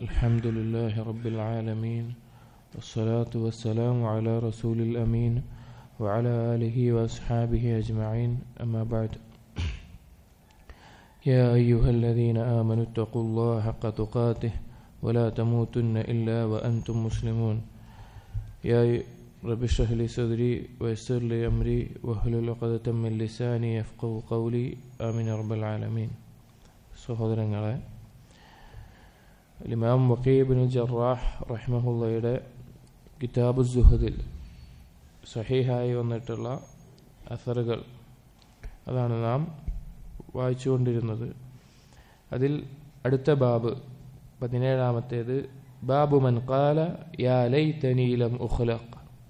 الحمد لله رب العالمين والصلاة والسلام على رسول الأمين وعلى آله وأصحابه أجمعين أما بعد يا أيها الذين آمنوا اتقوا الله حق تقاته ولا تموتن إلا وأنتم مسلمون يا رب اشرح لي صدري ويسر لي أمري واحلل عقدة من لساني يفقه قولي آمين يا رب العالمين സഹോദരങ്ങളെ ഇമാം വക്കീബിൻ ജറാഹ് റഹ്മഹുള്ളയുടെ കിതാബ് സുഹദിൽ സഹീഹായി വന്നിട്ടുള്ള അസറുകൾ അതാണ് നാം വായിച്ചുകൊണ്ടിരുന്നത് അതിൽ അടുത്ത ബാബ് പതിനേഴാമത്തേത് ബാബു മൻ കാല യാ ലൈതനീലം ഉഖ്ലഖ്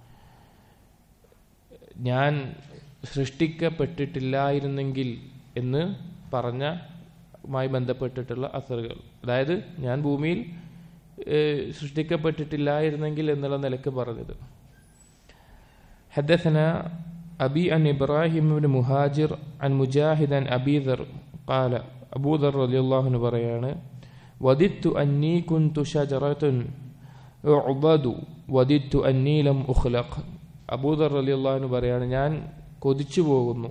ഞാൻ സൃഷ്ടിക്കപ്പെട്ടിട്ടില്ലായിരുന്നെങ്കിൽ എന്ന് പറഞ്ഞ മായി ബന്ധപ്പെട്ടിട്ടുള്ള അസറുകൾ അതായത് ഞാൻ ഭൂമിയിൽ സൃഷ്ടിക്കപ്പെട്ടിട്ടില്ലായിരുന്നെങ്കിൽ എന്നുള്ള നിലക്ക് പറഞ്ഞത് حدثنا أبي عن إبراهيم بن مهاجر عن مجاهد عن أبي ذر قال أبو ذر رضي الله عنه بريان وددت أني كنت شجرة أعبد وددت أني لم أخلق أبو ذر رضي الله عنه بريان ഞാൻ കൊതിച്ചു പോകുന്നു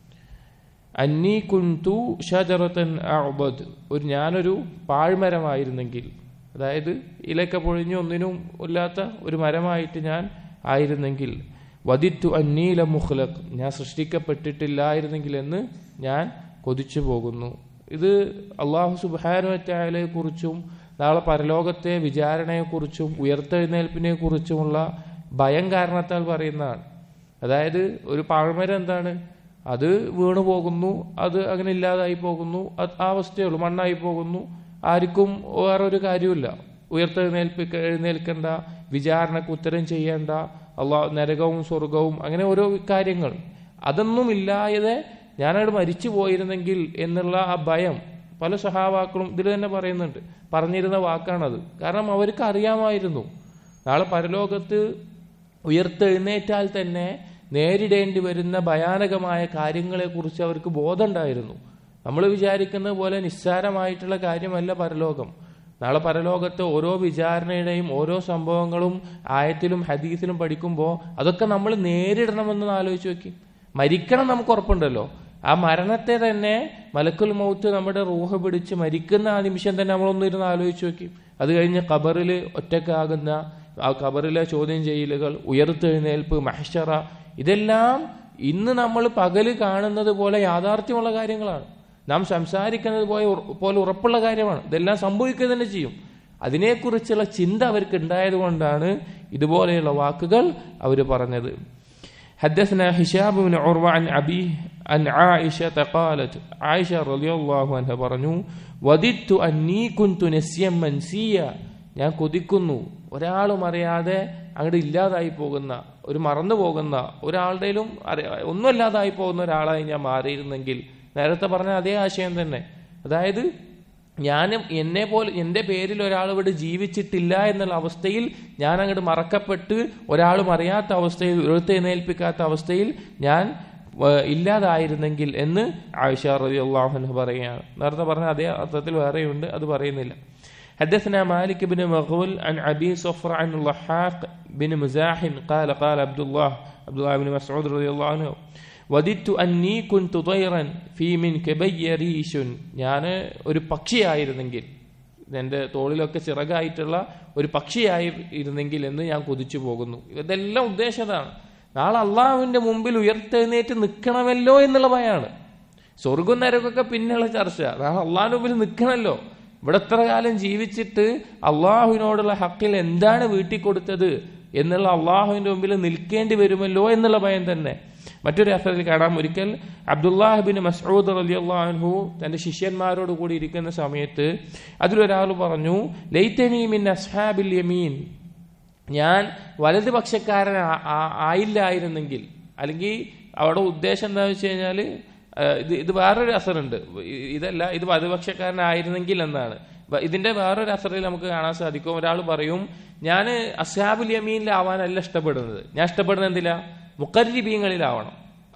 അന്നീ കുന്തു ഷജറത്തൻ അഅബദ് ഒരു ഞാനൊരു പാഴ്മരമായിരുന്നെങ്കിൽ അതായത് ഇലക്ക പൊഴിഞ്ഞ് ഒന്നിനും ഇല്ലാത്ത ഒരു മരമായിട്ട് ഞാൻ ആയിരുന്നെങ്കിൽ വദിത്തു അന്നീല മുഖ്ലഖ് ഞാൻ സൃഷ്ടിക്കപ്പെട്ടിട്ടില്ലായിരുന്നെങ്കിൽ എന്ന് ഞാൻ കൊതിച്ചു പോകുന്നു ഇത് അള്ളാഹു സുബാനുവറ്റായാലെ കുറിച്ചും നാളെ പരലോകത്തെ വിചാരണയെക്കുറിച്ചും ഉയർത്തെഴുന്നേൽപ്പിനെ കുറിച്ചുമുള്ള ഭയം കാരണത്താൽ പറയുന്നതാണ് അതായത് ഒരു പാഴ്മരം എന്താണ് അത് വീണു പോകുന്നു അത് അങ്ങനെ ഇല്ലാതായി പോകുന്നു ആ അവസ്ഥയുള്ളൂ മണ്ണായി പോകുന്നു ആർക്കും വേറൊരു കാര്യമില്ല ഉയർത്തെഴുന്നേൽപ്പിക്ക എഴുന്നേൽക്കേണ്ട വിചാരണക്ക് ഉത്തരം ചെയ്യേണ്ട അള്ളാഹ് നരകവും സ്വർഗവും അങ്ങനെ ഓരോ കാര്യങ്ങൾ അതൊന്നും ഇല്ലാതെ ഞാനവിടെ മരിച്ചു പോയിരുന്നെങ്കിൽ എന്നുള്ള ആ ഭയം പല സഹാവാക്കളും ഇതിൽ തന്നെ പറയുന്നുണ്ട് പറഞ്ഞിരുന്ന വാക്കാണത് കാരണം അവർക്ക് അറിയാമായിരുന്നു നാളെ പരലോകത്ത് ഉയർത്തെഴുന്നേറ്റാൽ തന്നെ നേരിടേണ്ടി വരുന്ന ഭയാനകമായ കാര്യങ്ങളെക്കുറിച്ച് അവർക്ക് ബോധമുണ്ടായിരുന്നു നമ്മൾ വിചാരിക്കുന്ന പോലെ നിസ്സാരമായിട്ടുള്ള കാര്യമല്ല പരലോകം നാളെ പരലോകത്തെ ഓരോ വിചാരണയുടെയും ഓരോ സംഭവങ്ങളും ആയത്തിലും ഹദീസിലും പഠിക്കുമ്പോൾ അതൊക്കെ നമ്മൾ നേരിടണമെന്ന് ആലോചിച്ച് നോക്കി മരിക്കണം നമുക്ക് ഉറപ്പുണ്ടല്ലോ ആ മരണത്തെ തന്നെ മലക്കുൽ മൗത്ത് നമ്മുടെ റൂഹ് പിടിച്ച് മരിക്കുന്ന ആ നിമിഷം തന്നെ നമ്മളൊന്നിരുന്ന് ആലോചിച്ച് നോക്കി അത് കഴിഞ്ഞ് ഖബറിൽ ഒറ്റക്കാകുന്ന ആ ഖബറിലെ ചോദ്യം ചെയ്യലുകൾ ഉയർത്തെഴുന്നേൽപ്പ് മഹഷറ ഇതെല്ലാം ഇന്ന് നമ്മൾ പകല് കാണുന്നത് പോലെ യാഥാർത്ഥ്യമുള്ള കാര്യങ്ങളാണ് നാം സംസാരിക്കുന്നത് പോലെ പോലെ ഉറപ്പുള്ള കാര്യമാണ് ഇതെല്ലാം സംഭവിക്കുക തന്നെ ചെയ്യും അതിനെക്കുറിച്ചുള്ള ചിന്ത അവർക്ക് ഉണ്ടായത് കൊണ്ടാണ് ഇതുപോലെയുള്ള വാക്കുകൾ അവർ പറഞ്ഞത് حدثنا هشام بن عروة عن أبيه عن عائشة قالت عائشة رضي الله عنها പറഞ്ഞു وددت أني كنت نسيا منسيا ഞാൻ കൊതിക്കുന്നു ഒരാളും അറിയാതെ അങ്ങോട്ട് ഇല്ലാതായി പോകുന്ന ഒരു മറന്നു പോകുന്ന ഒരാളുടെയിലും ഒന്നുമല്ലാതായി പോകുന്ന ഒരാളായി ഞാൻ മാറിയിരുന്നെങ്കിൽ നേരത്തെ പറഞ്ഞ അതേ ആശയം തന്നെ അതായത് ഞാൻ എന്നെ പോലെ എൻ്റെ പേരിൽ ഒരാൾ ഇവിടെ ജീവിച്ചിട്ടില്ല എന്നുള്ള അവസ്ഥയിൽ ഞാൻ അങ്ങോട്ട് മറക്കപ്പെട്ട് ഒരാളും അറിയാത്ത അവസ്ഥയിൽ എഴുത്തെഴുന്നേൽപ്പിക്കാത്ത അവസ്ഥയിൽ ഞാൻ ഇല്ലാതായിരുന്നെങ്കിൽ എന്ന് ആയിഷ റബി അള്ളാഹു പറയുകയാണ് നേരത്തെ പറഞ്ഞ അതേ അർത്ഥത്തിൽ വേറെയുണ്ട് അത് പറയുന്നില്ല حدثنا مالك بن مغول عن أبي صفر عن اللحاق بن مزاحم قال قال عبد الله عبد الله بن مسعود رضي الله عنه وددت أني كنت طيرا في من كبي ريش ഞാൻ ഒരു പക്ഷിയായിരുന്നെങ്കിൽ എൻ്റെ തോളിലൊക്കെ ചിറകായിട്ടുള്ള ഒരു പക്ഷിയായി ഇരുന്നെങ്കിൽ എന്ന് ഞാൻ കൊതിച്ചു പോകുന്നു ഇതെല്ലാം ഉദ്ദേശതാണ് നാളെ അള്ളാഹുവിന്റെ മുമ്പിൽ ഉയർത്തെഴുന്നേറ്റ് നിൽക്കണമല്ലോ എന്നുള്ള ഭയമാണ് സ്വർഗം നരകൊക്കെ പിന്നെയുള്ള ചർച്ച നാളെ അള്ളാഹിന്റെ മുമ്പിൽ നിൽക്കണമല്ലോ ഇവിടെ എത്ര കാലം ജീവിച്ചിട്ട് അള്ളാഹുവിനോടുള്ള ഹക്കിൽ എന്താണ് വീട്ടിൽ കൊടുത്തത് എന്നുള്ള അള്ളാഹുവിന്റെ മുമ്പിൽ നിൽക്കേണ്ടി വരുമല്ലോ എന്നുള്ള ഭയം തന്നെ മറ്റൊരു അസറിൽ കാണാം ഒരിക്കൽ അബ്ദുല്ലാഹിബിൻ മസൂദ് അലി അള്ളാഹു തന്റെ ശിഷ്യന്മാരോട് കൂടി ഇരിക്കുന്ന സമയത്ത് അതിലൊരാൾ പറഞ്ഞു ലൈത്തനി മിൻ അസ്ഹാബിൽ യമീൻ ഞാൻ വലതുപക്ഷക്കാരൻ ആയില്ലായിരുന്നെങ്കിൽ അല്ലെങ്കിൽ അവിടെ ഉദ്ദേശം എന്താണെന്ന് വെച്ച് കഴിഞ്ഞാൽ ഇത് ഇത് വേറൊരു അസറുണ്ട് ഇതല്ല ഇത് വലതുപക്ഷക്കാരനായിരുന്നെങ്കിൽ എന്നാണ് ഇതിന്റെ വേറൊരു അസറിൽ നമുക്ക് കാണാൻ സാധിക്കും ഒരാൾ പറയും ഞാൻ അസാബുൽ യമീനിലാവാനല്ല ഇഷ്ടപ്പെടുന്നത് ഞാൻ ഇഷ്ടപ്പെടുന്നത് എന്തില്ല മുക്കരിബീങ്ങളിലാവണം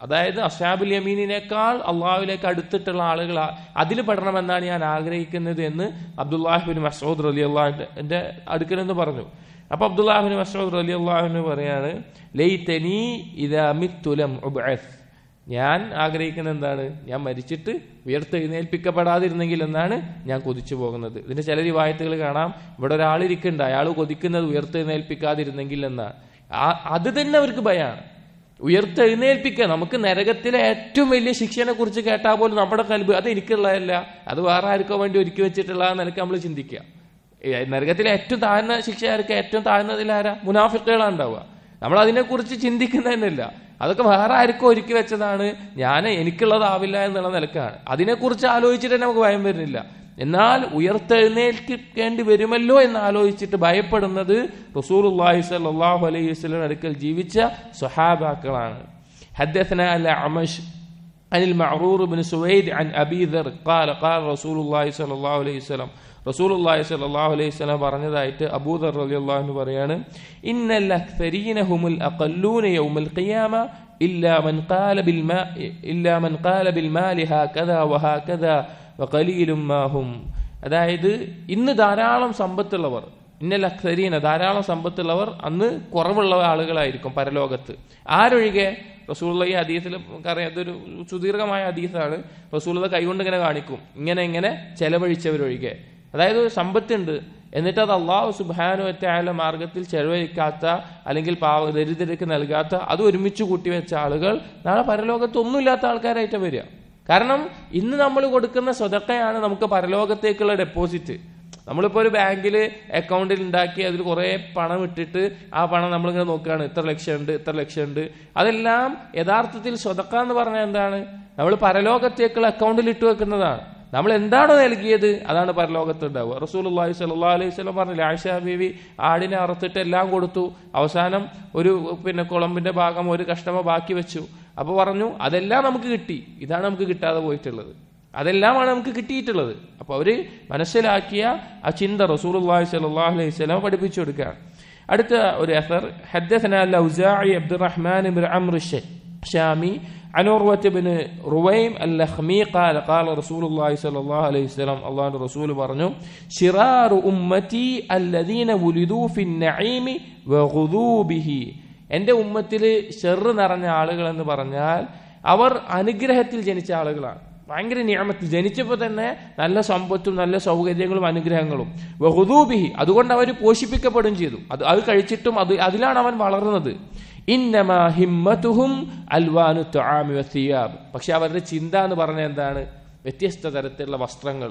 അതായത് അഷാബുൽ യമീനിനേക്കാൾ അള്ളാഹുവിലേക്ക് അടുത്തിട്ടുള്ള ആളുകൾ അതിൽ പെടണമെന്നാണ് ഞാൻ ആഗ്രഹിക്കുന്നത് എന്ന് അബ്ദുല്ലാഹിബിൻ മസൂദ് റലി അള്ളാഹിന്റെ അടുക്കലെന്ന് പറഞ്ഞു അപ്പൊ അബ്ദുല്ലാഹിബിൻ മസൂദ് റലി അള്ളാഹുവിന് പറയാണ് ലൈതനി ഇദാ മിത്തുലം ഉബ്അസ് ഞാൻ ആഗ്രഹിക്കുന്നത് എന്താണ് ഞാൻ മരിച്ചിട്ട് ഉയർത്തെഴുന്നേൽപ്പിക്കപ്പെടാതിരുന്നെങ്കിൽ എന്നാണ് ഞാൻ കൊതിച്ചു പോകുന്നത് ഇതിന്റെ ചില വായത്തുകൾ കാണാം ഇവിടെ ഒരാളിരിക്കുന്നുണ്ട് അയാൾ കൊതിക്കുന്നത് ഉയർത്തെഴുന്നേൽപ്പിക്കാതിരുന്നെങ്കിൽ എന്നാണ് ആ- അത് തന്നെ അവർക്ക് ഭയാണ് ഉയർത്തെഴുന്നേൽപ്പിക്കുക നമുക്ക് നരകത്തിലെ ഏറ്റവും വലിയ ശിക്ഷനെ കുറിച്ച് കേട്ടാൽ പോലും നമ്മുടെ കൽബ് അത് എനിക്കുള്ളതല്ല അത് വേറെ ആർക്കോ വേണ്ടി ഒരുക്കി വെച്ചിട്ടുള്ള നിലക്ക് നമ്മൾ ചിന്തിക്കുക ഈ നരകത്തിലെ ഏറ്റവും താഴ്ന്ന ശിക്ഷ ആർക്ക് ഏറ്റവും താഴ്ന്നതിൽ ആരാ മുനാഫിക്കുകളാണ് ഉണ്ടാവുക നമ്മൾ അതിനെക്കുറിച്ച് ചിന്തിക്കുന്നതന്നെയില്ല അതൊക്കെ വേറെ ആർക്കും ഒരുക്കി വെച്ചതാണ് ഞാൻ എനിക്കുള്ളതാവില്ല എന്നുള്ള നിലക്കാണ് അതിനെക്കുറിച്ച് ആലോചിച്ചിട്ട് തന്നെ നമുക്ക് ഭയം വരുന്നില്ല എന്നാൽ ഉയർത്തെഴുന്നേൽക്കേണ്ടി വരുമല്ലോ എന്ന് ആലോചിച്ചിട്ട് ഭയപ്പെടുന്നത് റസൂലുള്ളാഹി സ്വല്ലല്ലാഹു അലൈഹി വസല്ലം അടുക്കൽ ജീവിച്ച സ്വഹാബാക്കളാണ് حدثنا الأعمش عن المعرور بن سويد عن أبي ذر قال قال رسول الله صلى الله عليه وسلم റസൂൽ അള്ളാഹി സല്ലാഹു അലൈഹി സ്വലം പറഞ്ഞതായിട്ട് അബൂദർ അലി അള്ളാഹു പറയാണ് ഇന്നൽ അക്തരീന ഹുമുൽ അഖല്ലൂന യൗമൽ ഖിയാമ ഇല്ലാ മൻ ഖാല ബിൽ മാ ഇല്ലാ മൻ ഖാല ബിൽ മാലി ഹാകദാ വഹാകദാ വഖലീലും മാഹും അതായത് ഇന്ന് ധാരാളം സമ്പത്തുള്ളവർ ഇന്നൽ അക്തരീന ധാരാളം സമ്പത്തുള്ളവർ അന്ന് കുറവുള്ള ആളുകളായിരിക്കും പരലോകത്ത് ആരൊഴികെ റസൂള്ള ഈ ഹദീസിൽ നമുക്കറിയാം അതൊരു സുദീർഘമായ ഹദീസാണ് റസൂള്ള കൈകൊണ്ട് ഇങ്ങനെ കാണിക്കും ഇങ്ങനെ ഇങ്ങനെ ചെലവഴിച്ചവരൊഴികെ അതായത് സമ്പത്തുണ്ട് എന്നിട്ട് അത് അള്ളാഹു സുബാനുവറ്റായ മാർഗത്തിൽ ചെലവഴിക്കാത്ത അല്ലെങ്കിൽ പാവ ദരിദ്രർക്ക് നൽകാത്ത അത് ഒരുമിച്ച് കൂട്ടിവെച്ച ആളുകൾ നാളെ പരലോകത്ത് ഒന്നുമില്ലാത്ത ആൾക്കാരായിട്ട് വരിക കാരണം ഇന്ന് നമ്മൾ കൊടുക്കുന്ന സ്വതക്കയാണ് നമുക്ക് പരലോകത്തേക്കുള്ള ഡെപ്പോസിറ്റ് നമ്മളിപ്പോൾ ഒരു ബാങ്കിൽ അക്കൗണ്ടിൽ ഉണ്ടാക്കി അതിൽ കുറേ പണം ഇട്ടിട്ട് ആ പണം നമ്മളിങ്ങനെ നോക്കുകയാണ് ഇത്ര ലക്ഷം ഉണ്ട് ഇത്ര ലക്ഷം ഉണ്ട് അതെല്ലാം യഥാർത്ഥത്തിൽ സ്വതക്ക എന്ന് പറഞ്ഞാൽ എന്താണ് നമ്മൾ പരലോകത്തേക്കുള്ള അക്കൗണ്ടിൽ ഇട്ട് വെക്കുന്നതാണ് നമ്മൾ എന്താണോ നൽകിയത് അതാണ് പരലോകത്ത് ഉണ്ടാവുക റസൂൽ അള്ളാഹി സല്ലാ അലൈഹി സ്വലം പറഞ്ഞില്ല ആയിഷ ബീവി ആടിനെ അറുത്തിട്ട് എല്ലാം കൊടുത്തു അവസാനം ഒരു പിന്നെ കുളമ്പിന്റെ ഭാഗം ഒരു കഷ്ടമ ബാക്കി വെച്ചു അപ്പൊ പറഞ്ഞു അതെല്ലാം നമുക്ക് കിട്ടി ഇതാണ് നമുക്ക് കിട്ടാതെ പോയിട്ടുള്ളത് അതെല്ലാമാണ് നമുക്ക് കിട്ടിയിട്ടുള്ളത് അപ്പൊ അവര് മനസ്സിലാക്കിയ ആ ചിന്ത റസൂൽ അള്ളാഹി സല്ലാ അലൈഹി സ്വലം പഠിപ്പിച്ചു കൊടുക്കുകയാണ് അടുത്ത ഒരു അസർ ഹദ്ദസന ലൗസാഇ അബ്ദുറഹ്മാൻ ബിൻ അംർ الشامي عن عروة بن رويم اللخمي قال قال رسول الله صلى الله عليه وسلم الله الرسول പറഞ്ഞു شرار أمتي الذين ولدوا في النعيم وغذوا به എൻ്റെ ഉമ്മത്തിൽ ഷെറ് നിറഞ്ഞ ആളുകൾ എന്ന് പറഞ്ഞാൽ അവർ അനുഗ്രഹത്തിൽ ജനിച്ച ആളുകളാണ് ഭയങ്കര നിയമത്തിൽ ജനിച്ചപ്പോൾ തന്നെ നല്ല സമ്പത്തും നല്ല സൗകര്യങ്ങളും അനുഗ്രഹങ്ങളും വഹുദൂബിഹി അതുകൊണ്ട് അവർ പോഷിപ്പിക്കപ്പെടുകയും ചെയ്തു അത് അത് കഴിച്ചിട്ടും അത് അതിലാണ് അവൻ വളർന്നത് ഇന്നമാ ഹിമ്മത്തുഹും അൽവാനു ത്വാമി വസിയാബ് പക്ഷെ അവരുടെ ചിന്ത എന്ന് പറഞ്ഞാൽ എന്താണ് വ്യത്യസ്ത തരത്തിലുള്ള വസ്ത്രങ്ങൾ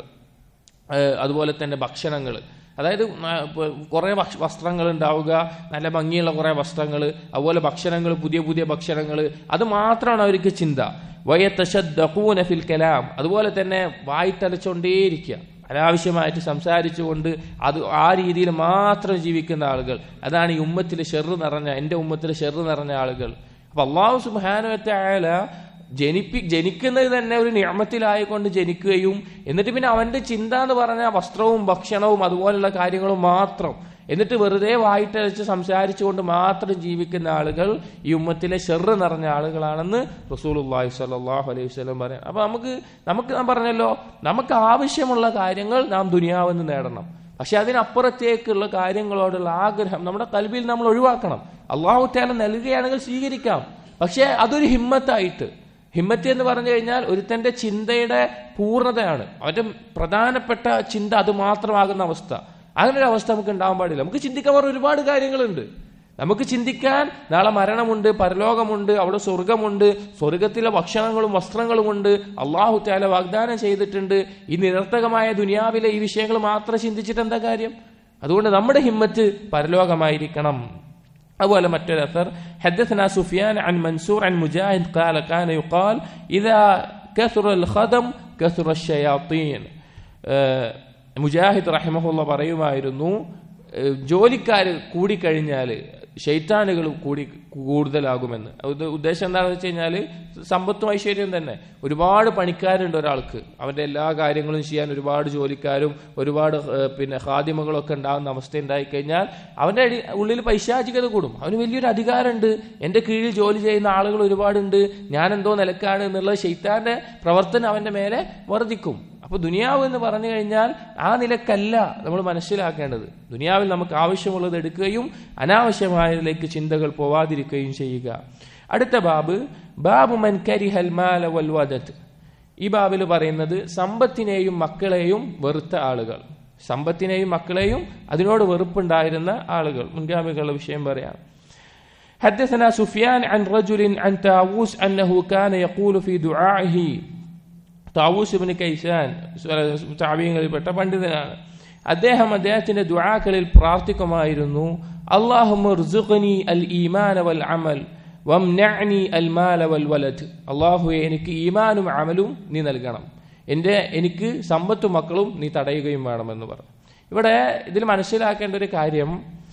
ഏഹ് അതുപോലെ തന്നെ ഭക്ഷണങ്ങൾ അതായത് കുറേ വസ്ത്രങ്ങൾ ഉണ്ടാവുക നല്ല ഭംഗിയുള്ള കുറേ വസ്ത്രങ്ങൾ അതുപോലെ ഭക്ഷണങ്ങൾ പുതിയ പുതിയ ഭക്ഷണങ്ങൾ അത് മാത്രമാണ് അവർക്ക് ചിന്ത വയത്തശദ്ദൂന ഫിൽ കലാം അതുപോലെ തന്നെ വായിത്തലച്ചുകൊണ്ടേയിരിക്കുക അനാവശ്യമായിട്ട് സംസാരിച്ചുകൊണ്ട് അത് ആ രീതിയിൽ മാത്രം ജീവിക്കുന്ന ആളുകൾ അതാണ് ഈ ഉമ്മത്തിൽ ഷെറ് നിറഞ്ഞ എൻ്റെ ഉമ്മത്തിൽ ഷെറ് നിറഞ്ഞ ആളുകൾ അപ്പൊ അള്ളാഹു സുബാനുവത്തെ ആയാല ജനിപ്പി ജനിക്കുന്നത് തന്നെ ഒരു നിയമത്തിലായിക്കൊണ്ട് ജനിക്കുകയും എന്നിട്ട് പിന്നെ അവന്റെ ചിന്ത എന്ന് പറഞ്ഞ വസ്ത്രവും ഭക്ഷണവും അതുപോലുള്ള കാര്യങ്ങളും മാത്രം എന്നിട്ട് വെറുതെ വായിട്ടരച്ച് സംസാരിച്ചുകൊണ്ട് മാത്രം ജീവിക്കുന്ന ആളുകൾ ഈ ഉമ്മത്തിലെ ഷെറ് നിറഞ്ഞ ആളുകളാണെന്ന് റസൂൽ അള്ളാഹി സ്വല്ലാഹു അലൈഹി വസ്ലം പറയാം അപ്പൊ നമുക്ക് നമുക്ക് ഞാൻ പറഞ്ഞല്ലോ നമുക്ക് ആവശ്യമുള്ള കാര്യങ്ങൾ നാം ദുനിയാവെന്ന് നേടണം പക്ഷെ അതിനപ്പുറത്തേക്കുള്ള കാര്യങ്ങളോടുള്ള ആഗ്രഹം നമ്മുടെ കൽവിൽ നമ്മൾ ഒഴിവാക്കണം അള്ളാഹു താല നൽകുകയാണെങ്കിൽ സ്വീകരിക്കാം പക്ഷെ അതൊരു ഹിമ്മത്തായിട്ട് ഹിമ്മത്ത് എന്ന് പറഞ്ഞു കഴിഞ്ഞാൽ ഒരുത്തന്റെ ചിന്തയുടെ പൂർണ്ണതയാണ് അവന്റെ പ്രധാനപ്പെട്ട ചിന്ത അത് മാത്രമാകുന്ന അവസ്ഥ അങ്ങനെ ഒരു അവസ്ഥ നമുക്ക് ഉണ്ടാവാൻ പാടില്ല നമുക്ക് ചിന്തിക്കാൻ പറഞ്ഞ ഒരുപാട് കാര്യങ്ങളുണ്ട് നമുക്ക് ചിന്തിക്കാൻ നാളെ മരണമുണ്ട് പരലോകമുണ്ട് അവിടെ സ്വർഗമുണ്ട് സ്വർഗത്തിലെ ഭക്ഷണങ്ങളും വസ്ത്രങ്ങളുമുണ്ട് അള്ളാഹു താല വാഗ്ദാനം ചെയ്തിട്ടുണ്ട് ഈ നിരർത്ഥകമായ ദുനിയാവിലെ ഈ വിഷയങ്ങൾ മാത്രം ചിന്തിച്ചിട്ട് എന്താ കാര്യം അതുകൊണ്ട് നമ്മുടെ ഹിമ്മത്ത് പരലോകമായിരിക്കണം أول متى الأثر حدثنا سفيان عن منصور عن مجاهد قال كان يقال إذا كثر الخدم كثر الشياطين മുജാഹിദ് റഹിമഹുള്ള പറയുമായിരുന്നു ജോലിക്കാർ കൂടിക്കഴിഞ്ഞാൽ ഷെയ്ത്താനുകൾ കൂടി കൂടുതലാകുമെന്ന് അത് ഉദ്ദേശം എന്താണെന്ന് വെച്ച് കഴിഞ്ഞാൽ സമ്പത്തും ഐശ്വര്യം തന്നെ ഒരുപാട് പണിക്കാരുണ്ട് ഒരാൾക്ക് അവന്റെ എല്ലാ കാര്യങ്ങളും ചെയ്യാൻ ഒരുപാട് ജോലിക്കാരും ഒരുപാട് ഏഹ്, പിന്നെ ഹാദിമകളൊക്കെ ഉണ്ടാകുന്ന അവസ്ഥ ഉണ്ടായി കഴിഞ്ഞാൽ അവന്റെ അടി- ഉള്ളിൽ പൈശാചികത കൂടും അവന് വലിയൊരു അധികാരമുണ്ട് എന്റെ കീഴിൽ ജോലി ചെയ്യുന്ന ആളുകൾ ഒരുപാടുണ്ട് ഞാൻ എന്തോ നിലക്കാണ് എന്നുള്ള ഷെയ്ത്താന്റെ പ്രവർത്തനം അവന്റെ മേലെ വർദ്ധിക്കും അപ്പൊ ദുനിയാവ് എന്ന് പറഞ്ഞു കഴിഞ്ഞാൽ ആ നിലക്കല്ല നമ്മൾ മനസ്സിലാക്കേണ്ടത് ദുനിയാവിൽ നമുക്ക് ആവശ്യമുള്ളത് എടുക്കുകയും അനാവശ്യമായതിലേക്ക് ചിന്തകൾ പോവാതിരിക്കുകയും ചെയ്യുക അടുത്ത ബാബ് ബാബു മൻ കരിഹൽ മാല വൽ വദത്ത് ഈ ബാബിൽ പറയുന്നത് സമ്പത്തിനെയും മക്കളെയും വെറുത്ത ആളുകൾ സമ്പത്തിനെയും മക്കളെയും അതിനോട് വെറുപ്പുണ്ടായിരുന്ന ആളുകൾ മുൻഗാമികളുടെ വിഷയം പറയാം حدثنا سفيان عن رجل عن طاووس أنه كان يقول في دعائه താവൂസ് ഇബ്നു കൈസാൻ താബീങ്ങളിൽപ്പെട്ട പണ്ഡിതനാണ് അദ്ദേഹം അദ്ദേഹത്തിന്റെ ദുആക്കളിൽ പ്രാർത്ഥിക്കുമായിരുന്നു അല്ലാഹുമ്മർസുഖ്നി അൽ ഈമാന വൽ അമൽ വംനഅനി അൽ മാല വൽ വലദ് അല്ലാഹുവേ എനിക്ക് ഈമാനും അമലും നീ നൽകണം എൻ്റെ എനിക്ക് സമ്പത്തും മക്കളും നീ തടയുകയും വേണമെന്ന് പറഞ്ഞു ഇവിടെ ഇതിൽ മനസ്സിലാക്കേണ്ട ഒരു കാര്യം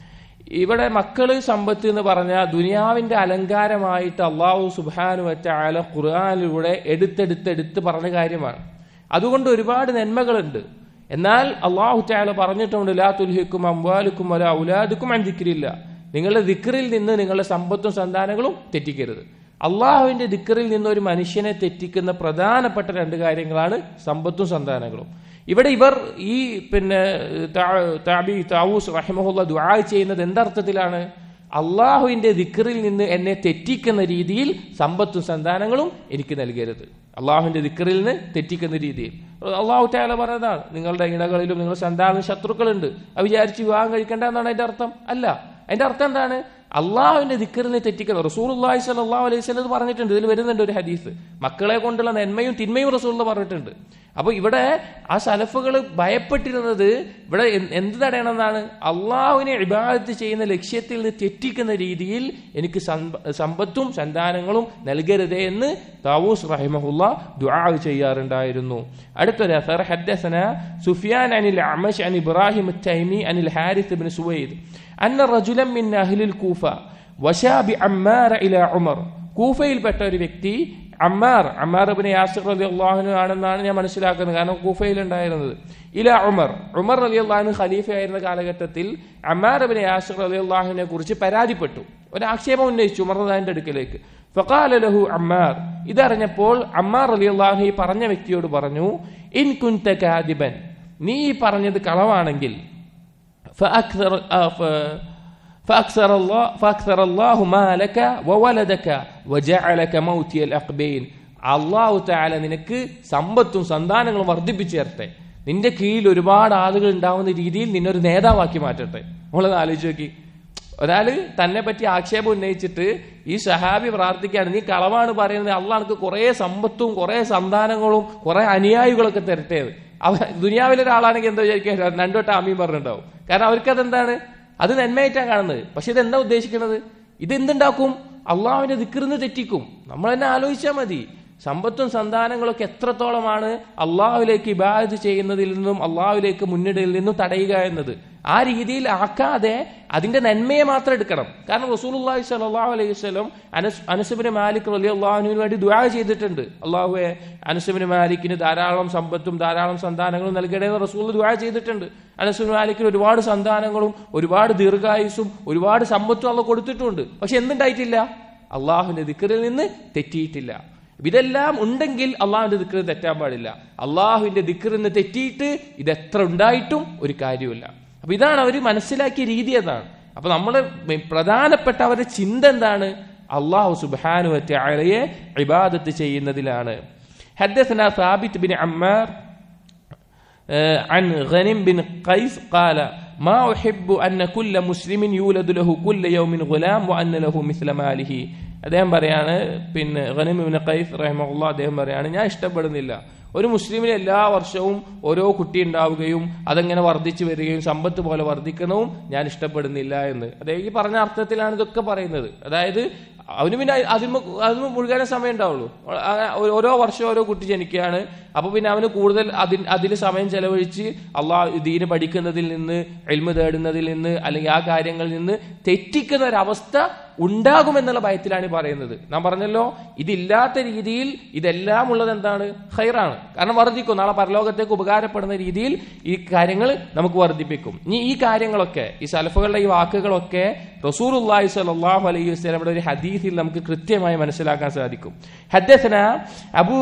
ഇവിടെ മക്കള് സമ്പത്ത് എന്ന് പറഞ്ഞ ദുനിയാവിന്റെ അലങ്കാരമായിട്ട് അള്ളാഹു സുബാനു വറ്റാല ഖുർആാനിലൂടെ എടുത്തെടുത്തെടുത്ത് പറഞ്ഞ കാര്യമാണ് അതുകൊണ്ട് ഒരുപാട് നന്മകളുണ്ട് എന്നാൽ അള്ളാഹു താല പറഞ്ഞിട്ടുണ്ട് ലാ തുൽഹിക്കും അംവാലുക്കും വല ഔലാദുക്കും അഞ്ചിക്കിരില്ല നിങ്ങളുടെ ദിക്കറിൽ നിന്ന് നിങ്ങളുടെ സമ്പത്തും സന്താനങ്ങളും തെറ്റിക്കരുത് അള്ളാഹുവിന്റെ ദിക്കറിൽ നിന്ന് ഒരു മനുഷ്യനെ തെറ്റിക്കുന്ന പ്രധാനപ്പെട്ട രണ്ട് കാര്യങ്ങളാണ് സമ്പത്തും സന്താനങ്ങളും ഇവിടെ ഇവർ ഈ പിന്നെ താ- താബി താവൂസ് റഹിമഹുല്ല ദുആ ചെയ്യുന്നത് എന്തർത്ഥത്തിലാണ് അള്ളാഹുവിന്റെ ദിക്കറിൽ നിന്ന് എന്നെ തെറ്റിക്കുന്ന രീതിയിൽ സമ്പത്തും സന്താനങ്ങളും എനിക്ക് നൽകരുത് അള്ളാഹുവിന്റെ ദിക്കറിൽ നിന്ന് തെറ്റിക്കുന്ന രീതിയിൽ അള്ളാഹു താല പറഞ്ഞതാണ് നിങ്ങളുടെ ഇണകളിലും നിങ്ങളുടെ സന്താന ശത്രുക്കളുണ്ട് അത് വിചാരിച്ച് വിവാഹം കഴിക്കേണ്ട എന്നാണ് അതിന്റെ അർത്ഥം അല്ല അതിന്റെ അർത്ഥം എന്താണ് അള്ളാഹുവിന്റെ ദിക്കറിനെ തെറ്റിക്കണം റസൂൽ അള്ളാഹി സല്ലാ അലൈഹി സ്വലം ഇത് പറഞ്ഞിട്ടുണ്ട് ഇതിൽ വരുന്നുണ്ട് ഒരു ഹദീസ് മക്കളെ കൊണ്ടുള്ള നന്മയും തിന്മയും റസൂൽ പറഞ്ഞിട്ടുണ്ട് അപ്പൊ ഇവിടെ ആ സലഫുകൾ ഭയപ്പെട്ടിരുന്നത് ഇവിടെ എന്ത് എന്ത് തടയണമെന്നാണ് അള്ളാഹുവിനെ ഇബാദത്ത് ചെയ്യുന്ന ലക്ഷ്യത്തിൽ നിന്ന് തെറ്റിക്കുന്ന രീതിയിൽ എനിക്ക് സമ്പ- സമ്പത്തും സന്താനങ്ങളും നൽകരുതേ എന്ന് താവൂസ് റഹിമഹുല്ല ദുആ ചെയ്യാറുണ്ടായിരുന്നു അടുത്തൊരു അസർ ഹദ്ദസന സുഫിയാൻ അനിൽ അമഷ് അൻ ഇബ്രാഹിം التيمي عن الحارث بن سويد أن رجلا من أهل الكوفة وشى بعمار إلى عمر കൂഫയിൽപ്പെട്ട ഒരു വ്യക്തി അമ്മാർ അമ്മാർ ബിൻ യാസിർ റലി അള്ളാഹുനു ആണെന്നാണ് ഞാൻ മനസ്സിലാക്കുന്നത് കാരണം കൂഫയിൽ ഉണ്ടായിരുന്നത് ഇല ഉമർ ഉമർ റലി അള്ളാഹു ഖലീഫയായിരുന്ന കാലഘട്ടത്തിൽ അമ്മാർ ബിൻ യാസിർ റലി അള്ളാഹുവിനെ കുറിച്ച് പരാതിപ്പെട്ടു ഒരു ആക്ഷേപം ഉന്നയിച്ചു ഉമർ റദാന്റെ അടുക്കലേക്ക് ഫഖാല ലഹു അമ്മാർ ഇതറിഞ്ഞപ്പോൾ അമ്മാർ റലി അള്ളാഹു ഈ പറഞ്ഞ വ്യക്തിയോട് പറഞ്ഞു ഇൻ കുൻത കാദിബൻ നീ ഈ പറഞ്ഞത് കളവാണെങ്കിൽ فأكثر آه ف- فأكثر الله فأكثر الله مالك وولدك وجعلك موتي الأقبين അള്ളാഹു താല നിനക്ക് സമ്പത്തും സന്താനങ്ങളും വർദ്ധിപ്പിച്ചു തരട്ടെ നിന്റെ കീഴിൽ ഒരുപാട് ആളുകൾ ഉണ്ടാവുന്ന രീതിയിൽ നിന്നൊരു നേതാവാക്കി മാറ്റട്ടെ നമ്മളത് ആലോചിച്ച് നോക്കി ഒരാള് തന്നെ പറ്റി ആക്ഷേപം ഉന്നയിച്ചിട്ട് ഈ സഹാബി പ്രാർത്ഥിക്കുകയാണ് നീ കളവാണ് പറയുന്നത് അള്ളാഹ് എനിക്ക് കുറെ സമ്പത്തും കുറെ സന്താനങ്ങളും കുറെ അനുയായികളൊക്കെ തരട്ടെ അവ ദുനിയാവിലെ ഒരാളാണെങ്കിൽ എന്താ വിചാരിക്കുക രണ്ടോട്ട് ആമീൻ പറഞ്ഞിട്ടുണ്ടാവും കാരണം അവർക്ക് അതെന്താണ് അത് നന്മയായിട്ടാണ് കാണുന്നത് പക്ഷെ ഇതെന്താ ഉദ്ദേശിക്കുന്നത് ഇത് എന്തുണ്ടാക്കും അള്ളാഹുവിന്റെ ദിക്കറിന്ന് തെറ്റിക്കും നമ്മൾ തന്നെ ആലോചിച്ചാൽ മതി സമ്പത്തും സന്താനങ്ങളൊക്കെ എത്രത്തോളമാണ് അള്ളാഹുലേക്ക് ഇബാദത്ത് ചെയ്യുന്നതിൽ നിന്നും അള്ളാഹുലേക്ക് മുന്നിടയിൽ നിന്നും തടയുക എന്നത് ആ രീതിയിൽ ആക്കാതെ അതിന്റെ നന്മയെ മാത്രം എടുക്കണം കാരണം റസൂലുള്ളാഹി സ്വല്ലല്ലാഹു അലൈഹി വസല്ലം അനസ് അനസുബിന് മാലിക് റലി അള്ളാഹുവിന് വേണ്ടി ദുആ ചെയ്തിട്ടുണ്ട് അള്ളാഹുവെ അനസുബിന് മാലിക്കിന് ധാരാളം സമ്പത്തും ധാരാളം സന്താനങ്ങളും നൽകണേ എന്ന് റസൂൽ ദുആ ചെയ്തിട്ടുണ്ട് അനസുബിന് മാലിക്കിന് ഒരുപാട് സന്താനങ്ങളും ഒരുപാട് ദീർഘായുസും ഒരുപാട് സമ്പത്തും അള്ള കൊടുത്തിട്ടുണ്ട് പക്ഷെ എന്തുണ്ടായിട്ടില്ല അള്ളാഹുവിന്റെ ദിക്കറിൽ നിന്ന് തെറ്റിയിട്ടില്ല ഇതെല്ലാം ഉണ്ടെങ്കിൽ അള്ളാഹുവിന്റെ ദിക്കറിൽ തെറ്റാൻ പാടില്ല അള്ളാഹുവിന്റെ ദിക്കറിൽ നിന്ന് തെറ്റിയിട്ട് ഇത് എത്ര ഉണ്ടായിട്ടും ഒരു കാര്യമില്ല അപ്പൊ ഇതാണ് അവർ മനസ്സിലാക്കിയ രീതി അതാണ് അപ്പൊ നമ്മൾ പ്രധാനപ്പെട്ട അവരുടെ ചിന്ത എന്താണ് അള്ളാഹു സുബാനു അലയെ ഇബാദത്ത് ചെയ്യുന്നതിലാണ് حدثنا ثابت بن عمار آه، عن غنم بن قيس قال ما أحب أن كل مسلم يولد له كل يوم غلام وأن له مثل ماله അദ്ദേഹം പറയാണ് പിന്നെ ഖനിമിന് ഖൈഫ് റഹ്മുള്ള അദ്ദേഹം പറയാണ് ഞാൻ ഇഷ്ടപ്പെടുന്നില്ല ഒരു മുസ്ലിമിന് എല്ലാ വർഷവും ഓരോ കുട്ടി ഉണ്ടാവുകയും അതെങ്ങനെ വർദ്ധിച്ചു വരികയും സമ്പത്ത് പോലെ വർദ്ധിക്കുന്നതും ഞാൻ ഇഷ്ടപ്പെടുന്നില്ല എന്ന് അതായത് ഈ പറഞ്ഞ അർത്ഥത്തിലാണ് ഇതൊക്കെ പറയുന്നത് അതായത് അവന് പിന്നെ അതിന് അതിന് മുഴുകാനേ സമയം ഉണ്ടാവുള്ളൂ ആ- ഓരോ വർഷം ഓരോ കുട്ടി ജനിക്കുകയാണ് അപ്പൊ പിന്നെ അവന് കൂടുതൽ അതിൽ അതിൽ സമയം ചെലവഴിച്ച് അള്ളാഹ് ദീന് പഠിക്കുന്നതിൽ നിന്ന് എൽമ തേടുന്നതിൽ നിന്ന് അല്ലെങ്കിൽ ആ കാര്യങ്ങളിൽ നിന്ന് തെറ്റിക്കുന്ന ഒരവസ്ഥ ഉണ്ടാകുമെന്നുള്ള ഭയത്തിലാണ് ഈ പറയുന്നത് നാം പറഞ്ഞല്ലോ ഇതില്ലാത്ത രീതിയിൽ ഇതെല്ലാം ഉള്ളത് എന്താണ് ഹൈറാണ് കാരണം വർദ്ധിക്കും നാളെ പരലോകത്തേക്ക് ഉപകാരപ്പെടുന്ന രീതിയിൽ ഈ കാര്യങ്ങൾ നമുക്ക് വർദ്ധിപ്പിക്കും ഇനി ഈ കാര്യങ്ങളൊക്കെ ഈ സലഫുകളുടെ ഈ വാക്കുകളൊക്കെ റസൂർ അള്ളാഹി സ്വലാഹു അലൈഹി വസ്ലമയുടെ ഒരു ഹദീസിൽ നമുക്ക് കൃത്യമായി മനസ്സിലാക്കാൻ സാധിക്കും حدثنا أبو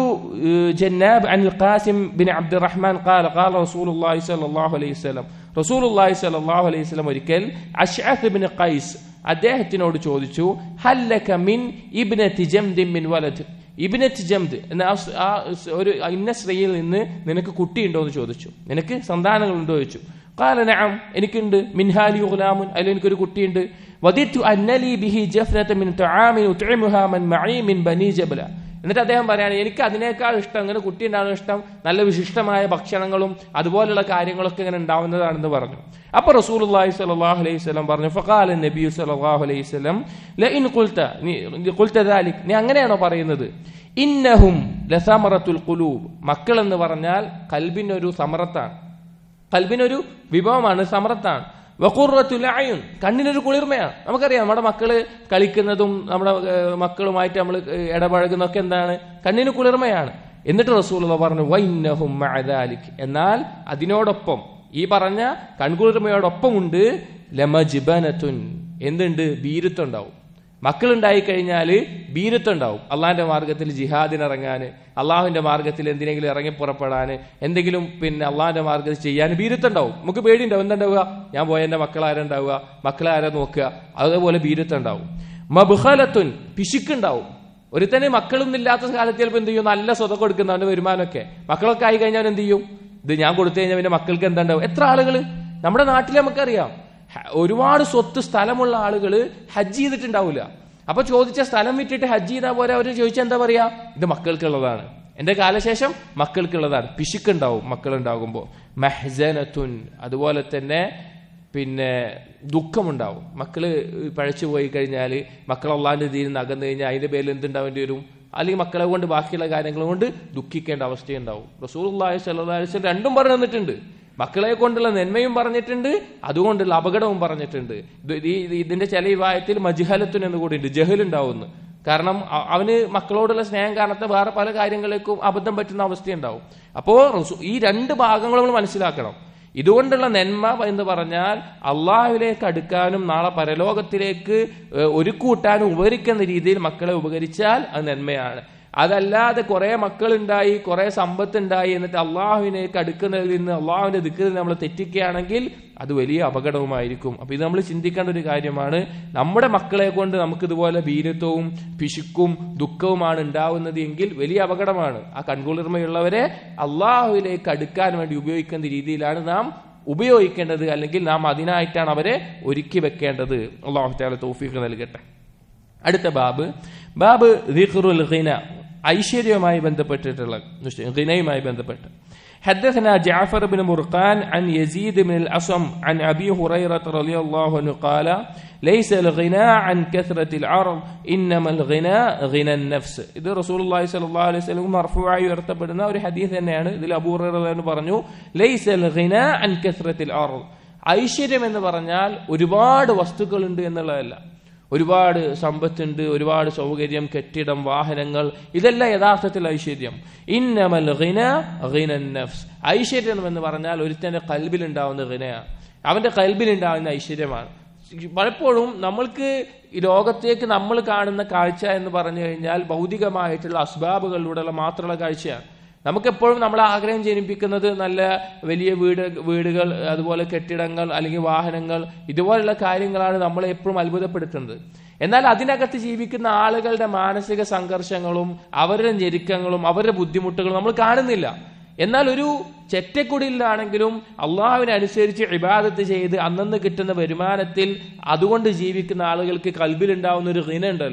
جناب عن القاسم بن عبد الرحمن قال قال رسول الله صلى الله عليه وسلم رسول الله صلى الله عليه وسلم ഒരിക്കൽ അഷ്അത്ത് ബിൻ ഖൈസ് അദ്ദേഹത്തിനോട് ചോദിച്ചു ഹല്ലക മിൻ ഇബ്നതി ജംദിൻ മിൻ വലദ് ഇബ്നത്ത് ജംദ് എന്ന ആ സ്- ആ സ് ഒരു ഇന്ന സ്ത്രീയിൽ നിന്ന് നിനക്ക് കുട്ടിയുണ്ടോ എന്ന് ചോദിച്ചു നിനക്ക് സന്താനങ്ങളുണ്ടോ എന്ന് ചോദിച്ചു قال نعم എനിക്കുണ്ട് മിൻഹാലി ഗുലാമുൻ അതിൽ എനിക്കൊരു കുട്ടിയുണ്ട് വദിത്തു അന്നലി ബിഹി ജഫ്നത മിൻ തആമിൻ ഉത്ഇമുഹാ മൻ മഈ മിൻ ബനി ജബല എന്നിട്ട് അദ്ദേഹം പറയാണ് എനിക്ക് അതിനേക്കാൾ ഇഷ്ടം അങ്ങനെ കുട്ടി ഉണ്ടാകുന്ന ഇഷ്ടം നല്ല വിശിഷ്ടമായ ഭക്ഷണങ്ങളും അതുപോലുള്ള കാര്യങ്ങളൊക്കെ ഇങ്ങനെ ഉണ്ടാവുന്നതാണെന്ന് പറഞ്ഞു അപ്പൊ റസൂലുള്ളാഹി സ്വല്ലല്ലാഹു അലൈഹി വസല്ലം പറഞ്ഞു ഫഖാല നബി സ്വല്ലല്ലാഹു അലൈഹി വസല്ലം ലഇൻ ഖുൽത നീ നീ ഖുൽത ദാലിക് നീ അങ്ങനെയാണോ പറയുന്നത് ഇന്നഹും ലസമറത്തുൽ ഖുലൂബ് മക്കൾ എന്ന് പറഞ്ഞാൽ കൽബിനൊരു സമറത്താണ് കൽബിനൊരു വിഭവമാണ് സമറത്താണ് വഖുറത്തുൽ അയുൻ കണ്ണിനൊരു കുളിർമയാണ് നമുക്കറിയാം നമ്മുടെ മക്കള് കളിക്കുന്നതും നമ്മുടെ ഏഹ്, മക്കളുമായിട്ട് നമ്മൾ ഇടപഴകുന്നതൊക്കെ എന്താണ് കണ്ണിന് കുളിർമയാണ് എന്നിട്ട് റസൂൽ പറഞ്ഞു വൈന്നഹും മഅദാലിക് എന്നാൽ അതിനോടൊപ്പം ഈ പറഞ്ഞ കൺകുളിർമയോടൊപ്പം ഉണ്ട് ലമജിബനത്തുൻ എന്തുണ്ട് ബീരുത്വം ഉണ്ടാവും മക്കളുണ്ടായി കഴിഞ്ഞാൽ ബീരത്വം ഉണ്ടാവും അള്ളാഹിന്റെ മാർഗത്തിൽ ജിഹാദിനിറങ്ങാൻ അള്ളാഹുവിന്റെ മാർഗത്തിൽ എന്തിനെങ്കിലും ഇറങ്ങി പുറപ്പെടാൻ എന്തെങ്കിലും പിന്നെ അള്ളാഹിന്റെ മാർഗത്തിൽ ചെയ്യാൻ ബീരത്വം ഉണ്ടാവും നമുക്ക് പേടിയുണ്ടാവും എന്തുണ്ടാവുക ഞാൻ പോയ എന്റെ മക്കളാരുണ്ടാവുക മക്കളാരെ നോക്കുക അതേപോലെ ബീരത്വം ഉണ്ടാവും മബുഹലത്തുൻ പിശുക്കുണ്ടാവും ഒരുത്തന് മക്കളൊന്നും ഇല്ലാത്ത കാലത്ത് ചിലപ്പോൾ എന്ത് ചെയ്യും നല്ല സ്വത കൊടുക്കുന്ന അവന്റെ വരുമാനമൊക്കെ മക്കളൊക്കെ ആയി കഴിഞ്ഞാൽ അവൻ എന്ത് ചെയ്യും ഇത് ഞാൻ കൊടുത്തു കഴിഞ്ഞാൽ പിന്നെ മക്കൾക്ക് എന്താ ഉണ്ടാവും എത്ര ആളുകൾ നമ്മുടെ നാട്ടിൽ നമുക്കറിയാം ഹ- ഒരുപാട് സ്വത്ത് സ്ഥലമുള്ള ആളുകൾ ഹജ്ജ് ചെയ്തിട്ടുണ്ടാവില്ല അപ്പൊ ചോദിച്ച സ്ഥലം വിറ്റിട്ട് ഹജ്ജ് ചെയ്താൽ പോലെ അവർ ചോദിച്ചാൽ എന്താ പറയാ ഇത് മക്കൾക്കുള്ളതാണ് എന്റെ കാലശേഷം മക്കൾക്കുള്ളതാണ് പിശുക്കുണ്ടാവും മക്കളുണ്ടാകുമ്പോൾ മെഹ്സനത്തുൻ അതുപോലെ തന്നെ പിന്നെ ദുഃഖമുണ്ടാവും മക്കള് പഴച്ചു പോയി കഴിഞ്ഞാൽ മക്കൾ അള്ളാന്റെ ദീനിൽ നിന്ന് അകന്നു കഴിഞ്ഞാൽ അതിന്റെ പേരിൽ എന്തുണ്ടാവേണ്ടി വരും അല്ലെങ്കിൽ മക്കളെ കൊണ്ട് ബാക്കിയുള്ള കാര്യങ്ങൾ കൊണ്ട് ദുഃഖിക്കേണ്ട അവസ്ഥയുണ്ടാവും റസൂൽ അള്ളാഹി സല്ലാസ് രണ്ടും പറഞ്ഞു തന്നിട്ടുണ്ട് മക്കളെ കൊണ്ടുള്ള നന്മയും പറഞ്ഞിട്ടുണ്ട് അതുകൊണ്ടുള്ള അപകടവും പറഞ്ഞിട്ടുണ്ട് ഇത് ഈ- ഇത് ഇതിന്റെ ചില വിവാഹത്തിൽ മജിഹലത്തുൻ എന്ന് കൂടി ഉണ്ട് ജഹൽ ഉണ്ടാവുന്നു കാരണം അ- അവന് മക്കളോടുള്ള സ്നേഹം കാരണത്തെ വേറെ പല കാര്യങ്ങളിലേക്കും അബദ്ധം പറ്റുന്ന അവസ്ഥയുണ്ടാവും അപ്പോ റസൂ- ഈ രണ്ട് ഭാഗങ്ങളും നമ്മൾ മനസ്സിലാക്കണം ഇതുകൊണ്ടുള്ള നന്മ എന്ന് പറഞ്ഞാൽ അള്ളാഹുവിലേക്ക് അടുക്കാനും നാളെ പരലോകത്തിലേക്ക് ഏഹ്, ഒരു കൂട്ടാനും ഉപകരിക്കുന്ന രീതിയിൽ മക്കളെ ഉപകരിച്ചാൽ അത് നന്മയാണ് അതല്ലാതെ കുറെ മക്കളുണ്ടായി കുറെ സമ്പത്തുണ്ടായി എന്നിട്ട് അള്ളാഹുവിനേക്ക് അടുക്കുന്നതിൽ നിന്ന് അള്ളാഹുവിന്റെ ദിക്കിൽ നമ്മൾ തെറ്റിക്കുകയാണെങ്കിൽ അത് വലിയ അപകടവുമായിരിക്കും അപ്പൊ ഇത് നമ്മൾ ചിന്തിക്കേണ്ട ഒരു കാര്യമാണ് നമ്മുടെ മക്കളെ കൊണ്ട് നമുക്ക് ഇതുപോലെ ഭീരത്വവും പിശുക്കും ദുഃഖവുമാണ് ഉണ്ടാവുന്നത് എങ്കിൽ വലിയ അപകടമാണ് ആ കൺകുളിർമയുള്ളവരെ അള്ളാഹുവിലേക്ക് അടുക്കാൻ വേണ്ടി ഉപയോഗിക്കുന്ന രീതിയിലാണ് നാം ഉപയോഗിക്കേണ്ടത് അല്ലെങ്കിൽ നാം അതിനായിട്ടാണ് അവരെ ഒരുക്കി വെക്കേണ്ടത് അള്ളാഹു താല തൗഫീഖ് നൽകട്ടെ അടുത്ത ബാബ് ബാബ് ദിഖ്റുൽ ഖിന ഐശ്വര്യവുമായി ബന്ധപ്പെട്ടിട്ടുള്ള ഖിനയുമായി ബന്ധപ്പെട്ട് حدثنا جعفر بن مرقان عن يزيد بن الأصم عن أبي هريرة رضي الله عنه قال ليس الغنى عن كثرة العرض إنما الغنى غنى النفس ഇത് റസൂൽ അള്ളാഹി സല്ലല്ലാഹു അലൈഹി വസല്ലം മർഫൂആയി ഉയർത്തപ്പെടുന്ന ഒരു ഹദീസ് തന്നെയാണ് ഇതിൽ അബൂ ഹുറൈറ എന്ന് പറഞ്ഞു ലൈസ الغنى عن كثرة العرض ഐശ്വര്യം എന്ന് പറഞ്ഞാൽ ഒരുപാട് വസ്തുക്കളുണ്ട് എന്നുള്ളതല്ല ഒരുപാട് സമ്പത്തുണ്ട് ഒരുപാട് സൗകര്യം കെട്ടിടം വാഹനങ്ങൾ ഇതെല്ലാം യഥാർത്ഥത്തിൽ ഐശ്വര്യം ഇന്നമൽ ഖിന ഖിനൻ നഫ്സ് ഐശ്വര്യം എന്ന് പറഞ്ഞാൽ ഒരുത്തന്റെ കൽബിൽ ഉണ്ടാവുന്ന ഖിനയാണ് അവന്റെ കൽബിൽ ഉണ്ടാവുന്ന ഐശ്വര്യമാണ് പലപ്പോഴും നമ്മൾക്ക് ഈ ലോകത്തേക്ക് നമ്മൾ കാണുന്ന കാഴ്ച എന്ന് പറഞ്ഞു കഴിഞ്ഞാൽ ഭൗതികമായിട്ടുള്ള അസ്ബാബുകളിലൂടെയുള്ള മാത്രമുള്ള കാഴ്ചയാണ് നമുക്കെപ്പോഴും നമ്മളെ ആഗ്രഹം ജനിപ്പിക്കുന്നത് നല്ല വലിയ വീട് വീടുകൾ അതുപോലെ കെട്ടിടങ്ങൾ അല്ലെങ്കിൽ വാഹനങ്ങൾ ഇതുപോലുള്ള കാര്യങ്ങളാണ് നമ്മളെ എപ്പോഴും അത്ഭുതപ്പെടുത്തുന്നത് എന്നാൽ അതിനകത്ത് ജീവിക്കുന്ന ആളുകളുടെ മാനസിക സംഘർഷങ്ങളും അവരുടെ ഞെരുക്കങ്ങളും അവരുടെ ബുദ്ധിമുട്ടുകളും നമ്മൾ കാണുന്നില്ല എന്നാൽ ഒരു ചെറ്റക്കുടിയിലാണെങ്കിലും അള്ളാഹുവിനെ അനുസരിച്ച് ഇബാദത്ത് ചെയ്ത് അന്നന്ന് കിട്ടുന്ന വരുമാനത്തിൽ അതുകൊണ്ട് ജീവിക്കുന്ന ആളുകൾക്ക് കൽബിലുണ്ടാവുന്ന ഒരു ഹിന ഉണ്ടല്ലോ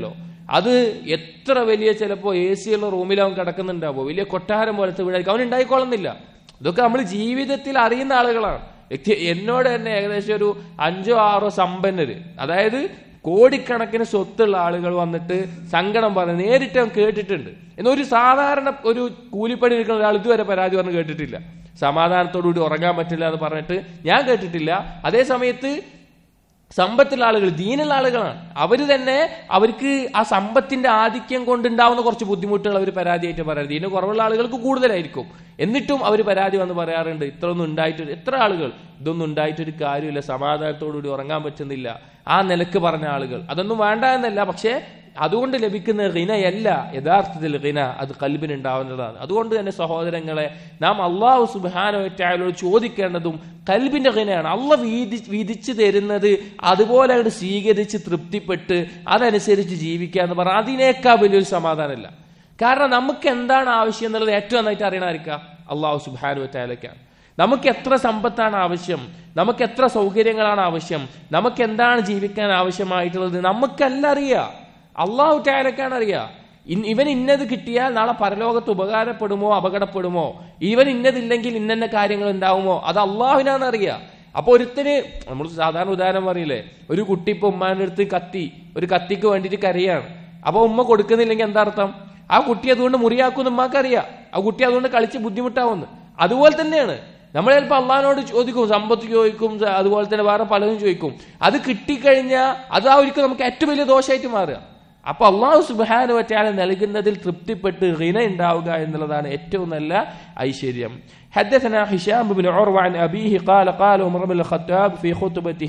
അത് എത്ര വലിയ ചിലപ്പോൾ എ സി ഉള്ള റൂമിൽ അവൻ കിടക്കുന്നുണ്ടാവോ വലിയ കൊട്ടാരം പോലത്തെ വീടായിരിക്കും അവൻ ഉണ്ടായിക്കൊള്ളുന്നില്ല ഇതൊക്കെ നമ്മൾ ജീവിതത്തിൽ അറിയുന്ന ആളുകളാണ് വ്യക്തി- എന്നോട് തന്നെ ഏകദേശം ഒരു അഞ്ചോ ആറോ സമ്പന്നര് അതായത് കോടിക്കണക്കിന് സ്വത്തുള്ള ആളുകൾ വന്നിട്ട് സങ്കടം പറഞ്ഞ് നേരിട്ട് അവൻ കേട്ടിട്ടുണ്ട് എന്നാൽ ഒരു സാധാരണ ഒരു കൂലിപ്പണി എടുക്കുന്ന ഒരാൾ ഇതുവരെ പരാതി പറഞ്ഞ് കേട്ടിട്ടില്ല സമാധാനത്തോടുകൂടി ഉറങ്ങാൻ പറ്റില്ല എന്ന് പറഞ്ഞിട്ട് ഞാൻ കേട്ടിട്ടില്ല അതേ സമയത്ത് സമ്പത്തുള്ള ആളുകൾ ദീനുള്ള ആളുകളാണ് അവര് തന്നെ അവർക്ക് ആ സമ്പത്തിന്റെ ആധിക്യം കൊണ്ടുണ്ടാവുന്ന കുറച്ച് ബുദ്ധിമുട്ടുകൾ അവർ പരാതിയായിട്ട് പറയാറ് ദീന കുറവുള്ള ആളുകൾക്ക് കൂടുതലായിരിക്കും എന്നിട്ടും അവർ പരാതി വന്ന് പറയാറുണ്ട് ഇത്ര ഒന്നും ഉണ്ടായിട്ട് എത്ര ആളുകൾ ഇതൊന്നും ഉണ്ടായിട്ടൊരു കാര്യമില്ല സമാധാനത്തോടുകൂടി ഉറങ്ങാൻ പറ്റുന്നില്ല ആ നിലക്ക് പറഞ്ഞ ആളുകൾ അതൊന്നും വേണ്ട എന്നല്ല പക്ഷേ അതുകൊണ്ട് ലഭിക്കുന്ന റിനയല്ല യഥാർത്ഥത്തിൽ റിന അത് കൽബിനുണ്ടാവുന്നതാണ് അതുകൊണ്ട് തന്നെ സഹോദരങ്ങളെ നാം അള്ളാഹു സുബാനോറ്റായാലോട് ചോദിക്കേണ്ടതും കൽബിന്റെ റിനയാണ് അള്ള വീതി വിധിച്ചു തരുന്നത് അതുപോലെ അങ്ങോട്ട് സ്വീകരിച്ച് തൃപ്തിപ്പെട്ട് അതനുസരിച്ച് ജീവിക്കുക എന്ന് പറഞ്ഞാൽ അതിനേക്കാൾ വലിയൊരു സമാധാനമില്ല കാരണം നമുക്ക് എന്താണ് ആവശ്യം എന്നുള്ളത് ഏറ്റവും നന്നായിട്ട് അറിയണമായിരിക്കാം അള്ളാഹു സുബാനുവറ്റായാലൊക്കെയാണ് നമുക്ക് എത്ര സമ്പത്താണ് ആവശ്യം നമുക്ക് എത്ര സൗകര്യങ്ങളാണ് ആവശ്യം നമുക്ക് എന്താണ് ജീവിക്കാൻ ആവശ്യമായിട്ടുള്ളത് നമുക്കല്ല അറിയാം അള്ളാഹു ടാലക്കാണ് അറിയാം ഇൻ- ഇവൻ ഇന്നത് കിട്ടിയാൽ നാളെ പരലോകത്ത് ഉപകാരപ്പെടുമോ അപകടപ്പെടുമോ ഇവൻ ഇന്നതില്ലെങ്കിൽ ഇന്ന കാര്യങ്ങൾ ഉണ്ടാവുമോ അത് അള്ളാഹുവിനാന്ന് അറിയാം അപ്പൊ ഒരുത്തന് നമ്മൾ സാധാരണ ഉദാഹരണം പറയില്ലേ ഒരു കുട്ടി ഇപ്പൊ ഉമ്മാന്റെ അടുത്ത് കത്തി ഒരു കത്തിക്ക് വേണ്ടിയിട്ട് കരയാണ് അപ്പൊ ഉമ്മ കൊടുക്കുന്നില്ലെങ്കിൽ എന്താ അർത്ഥം ആ കുട്ടി അതുകൊണ്ട് മുറിയാക്കുമെന്ന് ഉമ്മാക്ക് അറിയാം ആ കുട്ടി അതുകൊണ്ട് കളിച്ച് ബുദ്ധിമുട്ടാവുന്നു അതുപോലെ തന്നെയാണ് നമ്മൾ ചിലപ്പോൾ അള്ളഹാനോട് ചോദിക്കും സമ്പത്ത് ചോദിക്കും സ- അതുപോലെ തന്നെ വേറെ പലതും ചോദിക്കും അത് കിട്ടിക്കഴിഞ്ഞാൽ അത് ആ ഒരിക്കലും നമുക്ക് ഏറ്റവും വലിയ ദോഷമായിട്ട് മാറുക അപ്പൊ അള്ളാഹു സുബാന വറ്റാല നൽകുന്നതിൽ തൃപ്തിപ്പെട്ട് റിന ഉണ്ടാവുക എന്നുള്ളതാണ് ഏറ്റവും നല്ല ഐശ്വര്യം حدثنا هشام بن عروة عن أبيه قال قال عمر بن الخطاب في خطبته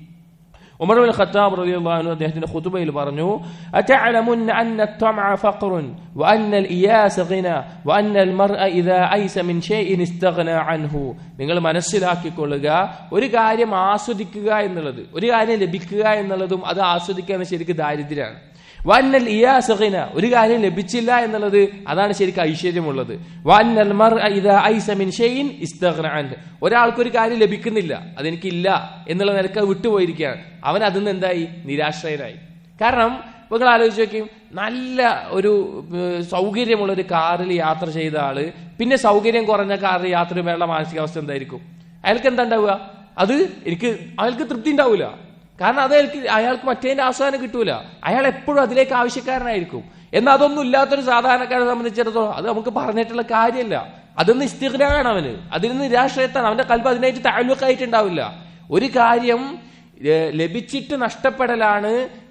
ഉമർ ബിൻ ഖത്താബ് റളിയല്ലാഹു അൻഹു അദ്ദേഹത്തിന്റെ ഖുതുബയിൽ പറഞ്ഞു അതഅലമുൻ അന്ന الطمع فقر وان الإياس غنى وان المرء اذا ايس من شيء استغنى عنه നിങ്ങൾ മനസ്സിലാക്കിക്കൊള്ളുക ഒരു കാര്യം ആസ്വദിക്കുക എന്നുള്ളത് ഒരു കാര്യം ലഭിക്കുക എന്നുള്ളതും അത് ആസ്വദിക്കുക എന്ന ശരിക്കും ദാരിദ്ര്യമാണ് വന്നൽ ഇയാസ് ഗിന ഒരു കാര്യം ലഭിച്ചില്ല എന്നുള്ളത് അതാണ് ശരിക്കും ഐശ്വര്യമുള്ളത് വന്നൽ മർഅ ഇദാ ഐസ മിൻ ഷൈഇൻ ഇസ്തഗ്ന അൻഹു ഒരാൾക്ക് ഒരു കാര്യം ലഭിക്കുന്നില്ല അതെനിക്കില്ല എന്നുള്ള നിലക്ക് അത് വിട്ടുപോയിരിക്കുകയാണ് അവൻ അതിൽ നിന്ന് എന്തായി നിരാശ്രയനായി കാരണം നിങ്ങൾ ആലോചിച്ച് നോക്കിയും നല്ല ഒരു ഏഹ്, സൗകര്യമുള്ള ഒരു കാറിൽ യാത്ര ചെയ്ത ആള് പിന്നെ സൗകര്യം കുറഞ്ഞ കാറിൽ യാത്ര ചെയ്യുമ്പോഴുള്ള മാനസികാവസ്ഥ എന്തായിരിക്കും അയാൾക്ക് എന്താ ഉണ്ടാവുക അത് എനിക്ക് അയാൾക്ക് തൃപ്തി ഉണ്ടാവില്ല കാരണം അത് അയാൾക്ക് അയാൾക്ക് മറ്റേതിന്റെ ആസ്വാദനം കിട്ടൂല അയാൾ എപ്പോഴും അതിലേക്ക് ആവശ്യക്കാരനായിരിക്കും എന്നാൽ അതൊന്നും ഇല്ലാത്തൊരു സാധാരണക്കാരെ സംബന്ധിച്ചിടത്തോളം അത് നമുക്ക് പറഞ്ഞിട്ടുള്ള കാര്യമല്ല അതൊന്ന് ഇസ്തിഗ്രാണ് അവന് അതിൽ നിന്ന് നിരാശ്രയത്താണ് അവന്റെ കൽപ്പ് അതിനായിട്ട് താഴ്വക്കായിട്ടുണ്ടാവില്ല ഒരു കാര്യം ഏഹ്, ലഭിച്ചിട്ട് നഷ്ടപ്പെടലാണ്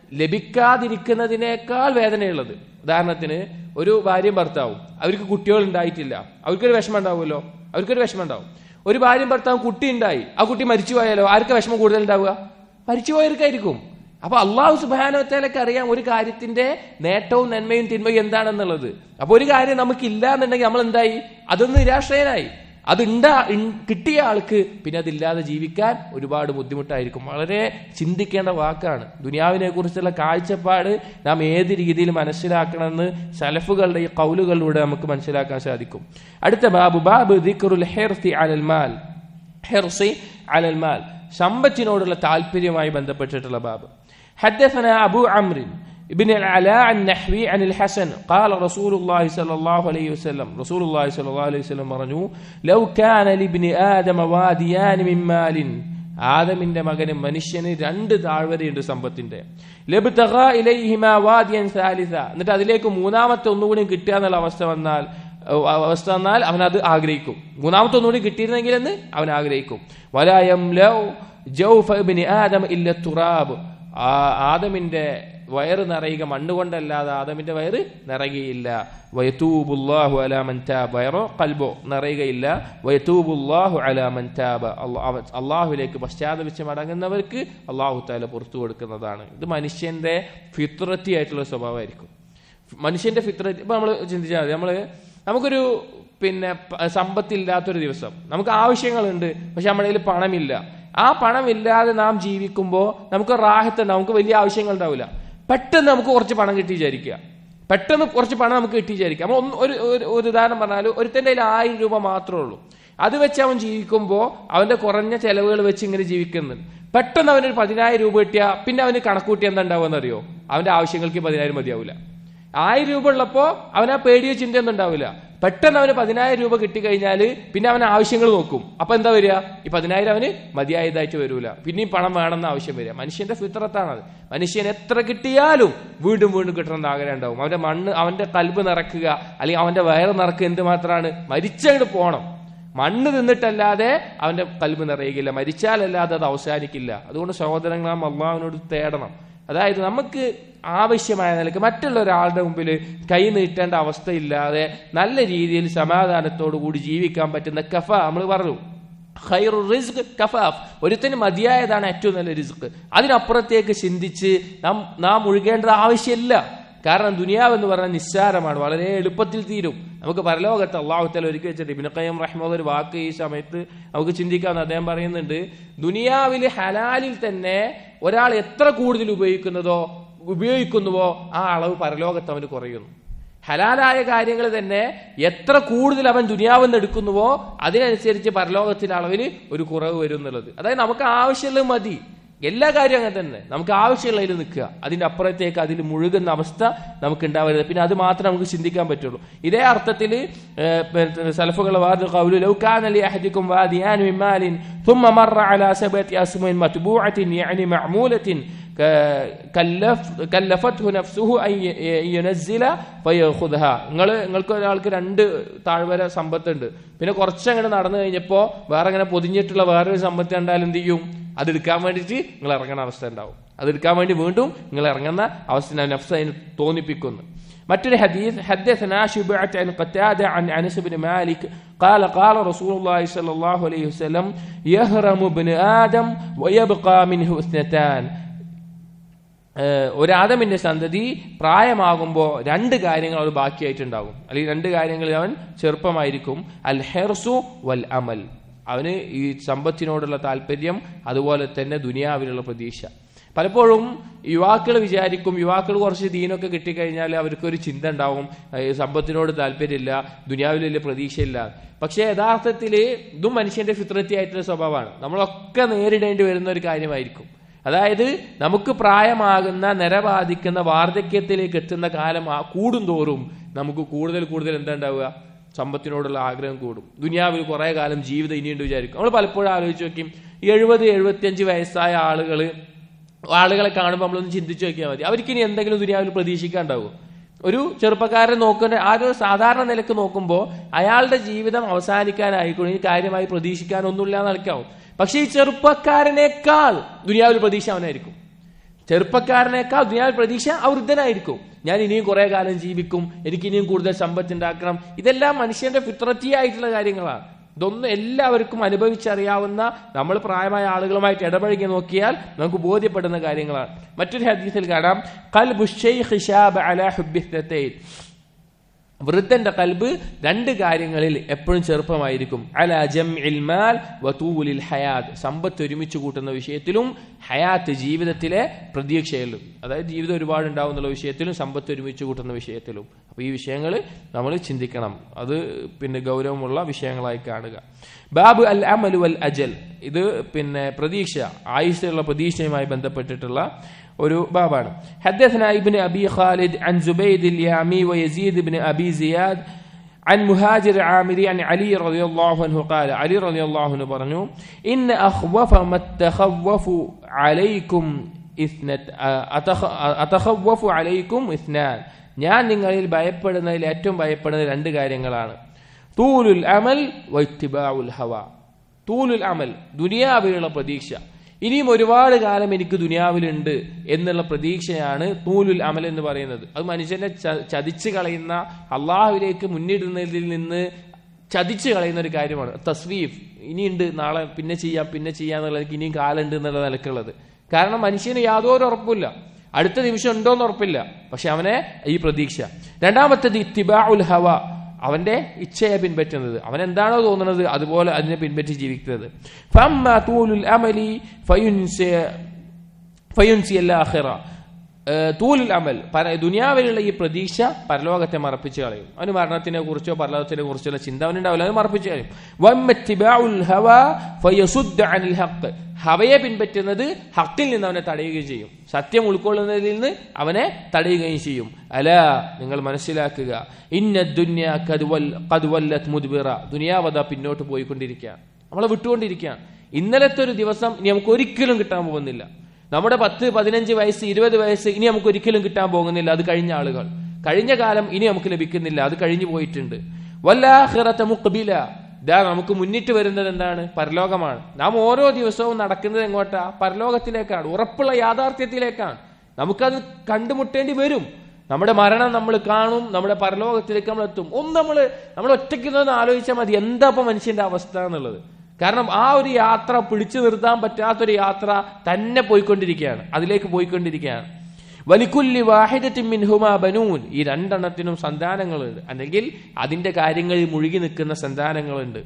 ലഭിക്കാതിരിക്കുന്നതിനേക്കാൾ വേദനയുള്ളത് ഉദാഹരണത്തിന് ഒരു ഭാര്യയും ഭർത്താവും അവർക്ക് കുട്ടികൾ ഉണ്ടായിട്ടില്ല അവർക്കൊരു വിഷമം ഉണ്ടാവുമല്ലോ അവർക്കൊരു വിഷമം ഉണ്ടാവും ഒരു ഭാര്യയും ഭർത്താവും കുട്ടി ഉണ്ടായി ആ കുട്ടി മരിച്ചു പോയാലോ ആർക്ക് വിഷമം കൂടുതൽ ഉണ്ടാവുക മരിച്ചുപോയവർക്കായിരിക്കും അപ്പൊ അള്ളാഹു സുബാനോത്തേലൊക്കെ അറിയാം ഒരു കാര്യത്തിന്റെ നേട്ടവും നന്മയും തിന്മയും എന്താണെന്നുള്ളത് അപ്പൊ ഒരു കാര്യം നമുക്കില്ല എന്നുണ്ടെങ്കിൽ നമ്മൾ എന്തായി അതൊന്ന് നിരാശ്രയനായി അത് ഉണ്ടാ ഇൺ- കിട്ടിയ ആൾക്ക് പിന്നെ അതില്ലാതെ ജീവിക്കാൻ ഒരുപാട് ബുദ്ധിമുട്ടായിരിക്കും വളരെ ചിന്തിക്കേണ്ട വാക്കാണ് ദുനിയാവിനെ കുറിച്ചുള്ള കാഴ്ചപ്പാട് നാം ഏത് രീതിയിൽ മനസ്സിലാക്കണമെന്ന് സലഫുകളുടെ ഈ കൗലുകളിലൂടെ നമുക്ക് മനസ്സിലാക്കാൻ സാധിക്കും അടുത്ത ബാബു ബാബ് ദിക്റുൽ ഹിർസി അലൽ മാൽ ഹിർസി അലൽ മാൽ സമ്പത്തിനോടുള്ള താല്പര്യവുമായി ബന്ധപ്പെട്ടിട്ടുള്ള ബാബ് حدثنا أبو عمرو بن العلاء النحوي عن الحسن قال رسول الله صلى الله عليه وسلم رسول الله صلى الله عليه وسلم പറഞ്ഞു لو كان لابن آدم واديان من مال ആദമിന്റെ മകന് മനുഷ്യന് രണ്ട് താഴ്വരയുണ്ട് സമ്പത്തിന്റെ ലബ്തഗ ഇലൈഹിമാ വാദിയൻ സാലിസ എന്നിട്ട് അതിലേക്ക് മൂന്നാമത്തെ ഒന്നുകൂടി കിട്ടുക എന്നുള്ള അവസ്ഥ വന്നാൽ അഹ് അവസ്ഥ വന്നാൽ അവൻ അത് ആഗ്രഹിക്കും മൂന്നാമത്തെ ഒന്നുകൂടി കിട്ടിയിരുന്നെങ്കിൽ എന്ന് അവൻ ആഗ്രഹിക്കും വലായം ലൗ ജൗഫ ഇബ്നി ആദം ഇല്ല തുറാബ് ആ ആദമിന്റെ വയറ് നിറയുക മണ്ണുകൊണ്ടല്ലാതെ ആദമിന്റെ വയറ് നിറയുകയില്ല വയത്തൂബുല്ലാഹു അലാമൻ താബ് വയറോ കൽബോ നിറയുകയില്ല വയത്തൂബുല്ലാഹു അലാമൻ താബ് അള്ളാഹുലേക്ക് പശ്ചാത്തപിച്ച് മടങ്ങുന്നവർക്ക് അള്ളാഹു താല പുറത്തു കൊടുക്കുന്നതാണ് ഇത് മനുഷ്യന്റെ ഫിത്രത്തി ആയിട്ടുള്ള സ്വഭാവമായിരിക്കും മനുഷ്യന്റെ ഫിത്രത്തി ഇപ്പൊ നമ്മൾ ചിന്തിച്ചാൽ മതി നമ്മള് നമുക്കൊരു പിന്നെ പ- സമ്പത്തില്ലാത്തൊരു ദിവസം നമുക്ക് ആവശ്യങ്ങളുണ്ട് പക്ഷെ നമ്മുടെ കയ്യിൽ പണമില്ല ആ പണമില്ലാതെ നാം ജീവിക്കുമ്പോൾ നമുക്ക് റാഹത്ത് ഉണ്ടാവും നമുക്ക് വലിയ ആവശ്യങ്ങൾ ഉണ്ടാവില്ല പെട്ടെന്ന് നമുക്ക് കുറച്ച് പണം കിട്ടി വിചാരിക്കുക പെട്ടെന്ന് കുറച്ച് പണം നമുക്ക് കിട്ടി വിചാരിക്കുക നമ്മൾ ഒന്ന് ഒരു ഒരു- ഒരു ഉദാഹരണം പറഞ്ഞാൽ ഒരുത്തൻ്റെ കയ്യിൽ ആയിരം രൂപ മാത്രമേ ഉള്ളൂ അത് വെച്ച് അവൻ ജീവിക്കുമ്പോൾ അവന്റെ കുറഞ്ഞ ചെലവുകൾ വെച്ച് ഇങ്ങനെ ജീവിക്കുന്നുണ്ട് പെട്ടെന്ന് അവനൊരു പതിനായിരം രൂപ കിട്ടിയാൽ പിന്നെ അവന് കണക്കൂട്ടി എന്താ ഉണ്ടാവുക അറിയോ അവന്റെ ആവശ്യങ്ങൾക്ക് പതിനായിരം മതിയാവില്ല ആയിരം രൂപ ഉള്ളപ്പോ അവന് ആ പേടിയോ ചിന്തയൊന്നും ഉണ്ടാവില്ല പെട്ടെന്ന് അവന് പതിനായിരം രൂപ കിട്ടിക്കഴിഞ്ഞാൽ പിന്നെ അവൻ ആവശ്യങ്ങൾ നോക്കും അപ്പൊ എന്താ വരിക ഈ പതിനായിരം അവന് മതിയായതായിട്ട് വരൂല പിന്നെയും പണം വേണമെന്ന് ആവശ്യം വരിക മനുഷ്യന്റെ ഫിത്രത്താണത് മനുഷ്യൻ എത്ര കിട്ടിയാലും വീണ്ടും വീണ്ടും കിട്ടണമെന്ന് ആഗ്രഹം ഉണ്ടാവും അവന്റെ മണ്ണ് അവന്റെ കൽബ് നിറക്കുക അല്ലെങ്കിൽ അവന്റെ വയറ് നിറക്കുക എന്ത് മാത്രമാണ് മരിച്ചങ്ങോട്ട് പോകണം മണ്ണ് തിന്നിട്ടല്ലാതെ അവന്റെ കൽബ് നിറയുകയില്ല മരിച്ചാലല്ലാതെ അത് അവസാനിക്കില്ല അതുകൊണ്ട് സഹോദരങ്ങൾ നാം അള്ളാഹുവിനോട് തേടണം അതായത് നമുക്ക് ആവശ്യമായ നിലക്ക് മറ്റുള്ള ഒരാളുടെ മുമ്പിൽ കൈ നീട്ടേണ്ട അവസ്ഥയില്ലാതെ നല്ല രീതിയിൽ സമാധാനത്തോടു കൂടി ജീവിക്കാൻ പറ്റുന്ന കഫ നമ്മൾ പറഞ്ഞു ഖൈറു റിസ്ക് കഫാഫ് ഒരുത്തിന് മതിയായതാണ് ഏറ്റവും നല്ല റിസ്ക് അതിനപ്പുറത്തേക്ക് ചിന്തിച്ച് നാം നാം മുഴുകേണ്ടത് ആവശ്യമില്ല കാരണം ദുനിയാവ് എന്ന് പറഞ്ഞാൽ നിസ്സാരമാണ് വളരെ എളുപ്പത്തിൽ തീരും നമുക്ക് പരലോകത്ത് അള്ളാഹുത്തല ഒരുക്കി വെച്ചിട്ട് ഇബിൻ ഖയ്യം റഹ്മദ് ഒരു വാക്ക് ഈ സമയത്ത് നമുക്ക് ചിന്തിക്കാമെന്ന് അദ്ദേഹം പറയുന്നുണ്ട് ദുനിയാവിൽ ഹലാലിൽ തന്നെ ഒരാൾ എത്ര കൂടുതൽ ഉപയോഗിക്കുന്നതോ ഉപയോഗിക്കുന്നുവോ ആ അളവ് പരലോകത്ത് അവന് കുറയുന്നു ഹലാലായ കാര്യങ്ങൾ തന്നെ എത്ര കൂടുതൽ അവൻ ദുനിയാവിൽ നിന്ന് എടുക്കുന്നുവോ അതിനനുസരിച്ച് പരലോകത്തിന്റെ അളവിൽ ഒരു കുറവ് വരും എന്നുള്ളത് അതായത് നമുക്ക് ആവശ്യമുള്ളത് മതി എല്ലാ കാര്യവും അങ്ങനെ തന്നെ നമുക്ക് ആവശ്യമുള്ളതിൽ നിൽക്കുക അതിന്റെ അപ്പുറത്തേക്ക് അതിൽ മുഴുകുന്ന അവസ്ഥ നമുക്ക് ഉണ്ടാവരുത് പിന്നെ അത് മാത്രമേ നമുക്ക് ചിന്തിക്കാൻ പറ്റുള്ളൂ ഇതേ അർത്ഥത്തിൽ സലഫുകൾ قالوا لو كان لأحدكم واديان من مال ثم مر على سبعة أسهم متبوعة يعني معمولة കല്ലഫ് കല്ലഫത്ഹു നഫ്സുഹു അൻ യുനസ്സില ഫയഖുദ്ഹ നിങ്ങൾ നിങ്ങൾക്ക് ഒരാൾക്ക് രണ്ട് താഴ്വര സമ്പത്തുണ്ട് പിന്നെ കുറച്ചങ്ങനെ നടന്നു കഴിഞ്ഞപ്പോൾ വേറെ അങ്ങനെ പൊതിഞ്ഞിട്ടുള്ള വേറൊരു സമ്പത്ത് കണ്ടാൽ എന്ത് ചെയ്യും അതെടുക്കാൻ വേണ്ടിയിട്ട് നിങ്ങൾ ഇറങ്ങുന്ന അവസ്ഥ ഉണ്ടാവും അതെടുക്കാൻ വേണ്ടി വീണ്ടും നിങ്ങൾ ഇറങ്ങുന്ന അവസ്ഥ നഫ്സ് അതിന് തോന്നിപ്പിക്കുന്നു മറ്റൊരു ഹദീസ് حدثنا شبعة عن قتادة عن أنس بن مالك قال قال رسول الله صلى الله عليه وسلم يهرم ابن آدم ويبقى منه اثنتان ഒരു ആദമിന്റെ സന്തതി പ്രായമാകുമ്പോൾ രണ്ട് കാര്യങ്ങൾ അവർ ബാക്കിയായിട്ടുണ്ടാകും അല്ലെങ്കിൽ രണ്ട് കാര്യങ്ങളിൽ അവൻ ചെറുപ്പമായിരിക്കും അൽ ഹെർസു വൽ അമൽ അവന് ഈ സമ്പത്തിനോടുള്ള താല്പര്യം അതുപോലെ തന്നെ ദുനിയാവിലുള്ള പ്രതീക്ഷ പലപ്പോഴും യുവാക്കൾ വിചാരിക്കും യുവാക്കൾ കുറച്ച് ദീനൊക്കെ കിട്ടിക്കഴിഞ്ഞാൽ അവർക്കൊരു ചിന്ത ഉണ്ടാവും സമ്പത്തിനോട് താല്പര്യമില്ല ദുനിയാവിൽ വലിയ പ്രതീക്ഷയില്ല പക്ഷേ യഥാർത്ഥത്തിൽ ഇതും മനുഷ്യന്റെ ഫിത്രത്തി ആയിട്ടുള്ള സ്വഭാവമാണ് നമ്മളൊക്കെ നേരിടേണ്ടി വരുന്ന ഒരു കാര്യമായിരിക്കും അതായത് നമുക്ക് പ്രായമാകുന്ന നിര ബാധിക്കുന്ന വാർദ്ധക്യത്തിലേക്ക് എത്തുന്ന കാലം കൂടുന്തോറും നമുക്ക് കൂടുതൽ കൂടുതൽ എന്താ ഉണ്ടാവുക സമ്പത്തിനോടുള്ള ആഗ്രഹം കൂടും ദുനിയാവിൽ കുറെ കാലം ജീവിതം ഇനിയുണ്ട് വിചാരിക്കും നമ്മൾ പലപ്പോഴും ആലോചിച്ച് നോക്കും എഴുപത് എഴുപത്തിയഞ്ച് വയസ്സായ ആളുകൾ ആളുകളെ കാണുമ്പോൾ നമ്മളൊന്ന് ചിന്തിച്ചു നോക്കിയാൽ മതി അവർക്ക് ഇനി എന്തെങ്കിലും ദുനിയാവിൽ പ്രതീക്ഷിക്കാണ്ടാവും ഒരു ചെറുപ്പക്കാരൻ നോക്കുന്ന ആ ഒരു സാധാരണ നിലക്ക് നോക്കുമ്പോൾ അയാളുടെ ജീവിതം അവസാനിക്കാനായിക്കോളും ഇനി കാര്യമായി പ്രതീക്ഷിക്കാനൊന്നുമില്ല എന്നളിക്കാവും പക്ഷെ ഈ ചെറുപ്പക്കാരനേക്കാൾ ദുനിയാവിൽ പ്രതീക്ഷ അവനായിരിക്കും ചെറുപ്പക്കാരനേക്കാൾ ദുനിയാവിൽ പ്രതീക്ഷ ആ വൃദ്ധനായിരിക്കും ഞാൻ ഇനിയും കുറെ കാലം ജീവിക്കും എനിക്ക് ഇനിയും കൂടുതൽ സമ്പത്ത് ഉണ്ടാക്കണം ഇതെല്ലാം മനുഷ്യന്റെ ഫിത്രത്തിയായിട്ടുള്ള കാര്യങ്ങളാണ് ഇതൊന്നും എല്ലാവർക്കും അനുഭവിച്ചറിയാവുന്ന നമ്മൾ പ്രായമായ ആളുകളുമായിട്ട് ഇടപഴകി നോക്കിയാൽ നമുക്ക് ബോധ്യപ്പെടുന്ന കാര്യങ്ങളാണ് മറ്റൊരു ഹദീസിൽ കാണാം കൽ വൃദ്ധന്റെ കൽബ് രണ്ട് കാര്യങ്ങളിൽ എപ്പോഴും ചെറുപ്പമായിരിക്കും അല ജം ഇൽമാൽ വതൂലിൽ ഹയാത്ത് സമ്പത്ത് ഒരുമിച്ച് കൂട്ടുന്ന വിഷയത്തിലും ഹയാത്ത് ജീവിതത്തിലെ പ്രതീക്ഷയിലും അതായത് ജീവിതം ഒരുപാട് ഉണ്ടാവുന്നുള്ള വിഷയത്തിലും സമ്പത്ത് ഒരുമിച്ച് കൂട്ടുന്ന വിഷയത്തിലും അപ്പൊ ഈ വിഷയങ്ങൾ നമ്മൾ ചിന്തിക്കണം അത് പിന്നെ ഗൗരവമുള്ള വിഷയങ്ങളായി കാണുക ബാബു അൽ അമലു അൽ അജൽ ഇത് പിന്നെ പ്രതീക്ഷ ആയുസ്സിലുള്ള പ്രതീക്ഷയുമായി ബന്ധപ്പെട്ടിട്ടുള്ള ഒരു ബാബാണ് حدثنا ابن أبي خالد عن زبيد اليامي ويزيد بن أبي زياد عن مهاجر عامري عن علي رضي الله عنه قال علي رضي الله عنه പറഞ്ഞു إن أخوف ما التخوف عليكم اثنت أتخوف عليكم اثنان ഞാൻ നിങ്ങളിൽ ഭയപ്പെടുന്നതിൽ ഏറ്റവും ഭയപ്പെടുന്ന രണ്ട് കാര്യങ്ങളാണ് തൂലുൽ അമൽ വൈത്തിബാഉൽ ഹവ തൂലുൽ അമൽ ദുനിയാവിലുള്ള പ്രതീക്ഷ ഇനിയും ഒരുപാട് കാലം എനിക്ക് ദുനിയാവിലുണ്ട് എന്നുള്ള പ്രതീക്ഷയാണ് തൂലുൽ അമൽ എന്ന് പറയുന്നത് അത് മനുഷ്യനെ ചതിച്ചു കളയുന്ന അള്ളാഹുവിലേക്ക് മുന്നിടുന്നതിൽ നിന്ന് ചതിച്ചു കളയുന്ന ഒരു കാര്യമാണ് തസ്വീഫ് ഇനിയുണ്ട് നാളെ പിന്നെ ചെയ്യാം പിന്നെ ചെയ്യാന്നുള്ളത് ഇനിയും കാലുണ്ട് എന്നുള്ള നിലക്കുള്ളത് കാരണം മനുഷ്യന് യാതൊരു ഉറപ്പില്ല അടുത്ത നിമിഷം ഉണ്ടോന്ന് ഉറപ്പില്ല പക്ഷെ അവനെ ഈ പ്രതീക്ഷ രണ്ടാമത്തേത് ഇത്തിബാ ഉൽ ഹവ അവന്റെ ഇച്ഛയെ പിൻപറ്റുന്നത് അവൻ എന്താണോ തോന്നുന്നത് അതുപോലെ അതിനെ പിൻപറ്റി ജീവിക്കുന്നത് ഏഹ്, തൂലുൽ അമൽ പര ദുനിയാവിലുള്ള ഈ പ്രതീക്ഷ പരലോകത്തെ മറപ്പിച്ച് കളയും അവന് മരണത്തിനെ കുറിച്ചോ പരലോകത്തിനെ കുറിച്ചുള്ള ചിന്ത അവനുണ്ടാവില്ല അത് മറപ്പിച്ച് കളയും വമ്മത്തിബാഉൽ ഹവാ ഫയസുദ്ദ അനിൽ ഹഖ് ഹവയെ പിൻപറ്റുന്നത് ഹക്കിൽ നിന്ന് അവനെ തടയുകയും ചെയ്യും സത്യം ഉൾക്കൊള്ളുന്നതിൽ നിന്ന് അവനെ തടയുകയും ചെയ്യും അല നിങ്ങൾ മനസ്സിലാക്കുക ഇന്ന ദുന്യ കദ്വൽ കദ്വല്ലത് മുദ്ബിറ ദുനിയാവത പിന്നോട്ട് പോയിക്കൊണ്ടിരിക്കുകയാണ് നമ്മളെ വിട്ടുകൊണ്ടിരിക്കുകയാണ് ഇന്നലത്തെ ഒരു ദിവസം ഇനി നമുക്ക് ഒരിക്കലും കിട്ടാൻ പോകുന്നില്ല നമ്മുടെ പത്ത് പതിനഞ്ച് വയസ്സ് ഇരുപത് വയസ്സ് ഇനി നമുക്ക് ഒരിക്കലും കിട്ടാൻ പോകുന്നില്ല അത് കഴിഞ്ഞ ആളുകൾ കഴിഞ്ഞ കാലം ഇനി നമുക്ക് ലഭിക്കുന്നില്ല അത് കഴിഞ്ഞു പോയിട്ടുണ്ട് വല്ലാഹിറത്ത മുഖബില ഇതാ നമുക്ക് മുന്നിട്ട് വരുന്നത് എന്താണ് പരലോകമാണ് നാം ഓരോ ദിവസവും നടക്കുന്നത് എങ്ങോട്ടാ പരലോകത്തിലേക്കാണ് ഉറപ്പുള്ള യാഥാർത്ഥ്യത്തിലേക്കാണ് നമുക്കത് കണ്ടുമുട്ടേണ്ടി വരും നമ്മുടെ മരണം നമ്മൾ കാണും നമ്മുടെ പരലോകത്തിലേക്ക് നമ്മൾ എത്തും ഒന്ന് നമ്മൾ നമ്മൾ ഒറ്റയ്ക്കുന്നതെന്ന് ആലോചിച്ചാൽ മതി എന്താ ഇപ്പൊ മനുഷ്യന്റെ അവസ്ഥ എന്നുള്ളത് കാരണം ആ ഒരു യാത്ര പിടിച്ചു നിർത്താൻ പറ്റാത്തൊരു യാത്ര തന്നെ പോയിക്കൊണ്ടിരിക്കുകയാണ് അതിലേക്ക് പോയിക്കൊണ്ടിരിക്കുകയാണ് വലിക്കുല്ലി വാഹിദത്തിൻ മിൻഹുമാ ബനൂൻ ഈ രണ്ടെണ്ണത്തിനും സന്താനങ്ങളുണ്ട് അല്ലെങ്കിൽ അതിന്റെ കാര്യങ്ങളിൽ മുഴുകി നിൽക്കുന്ന സന്താനങ്ങളുണ്ട്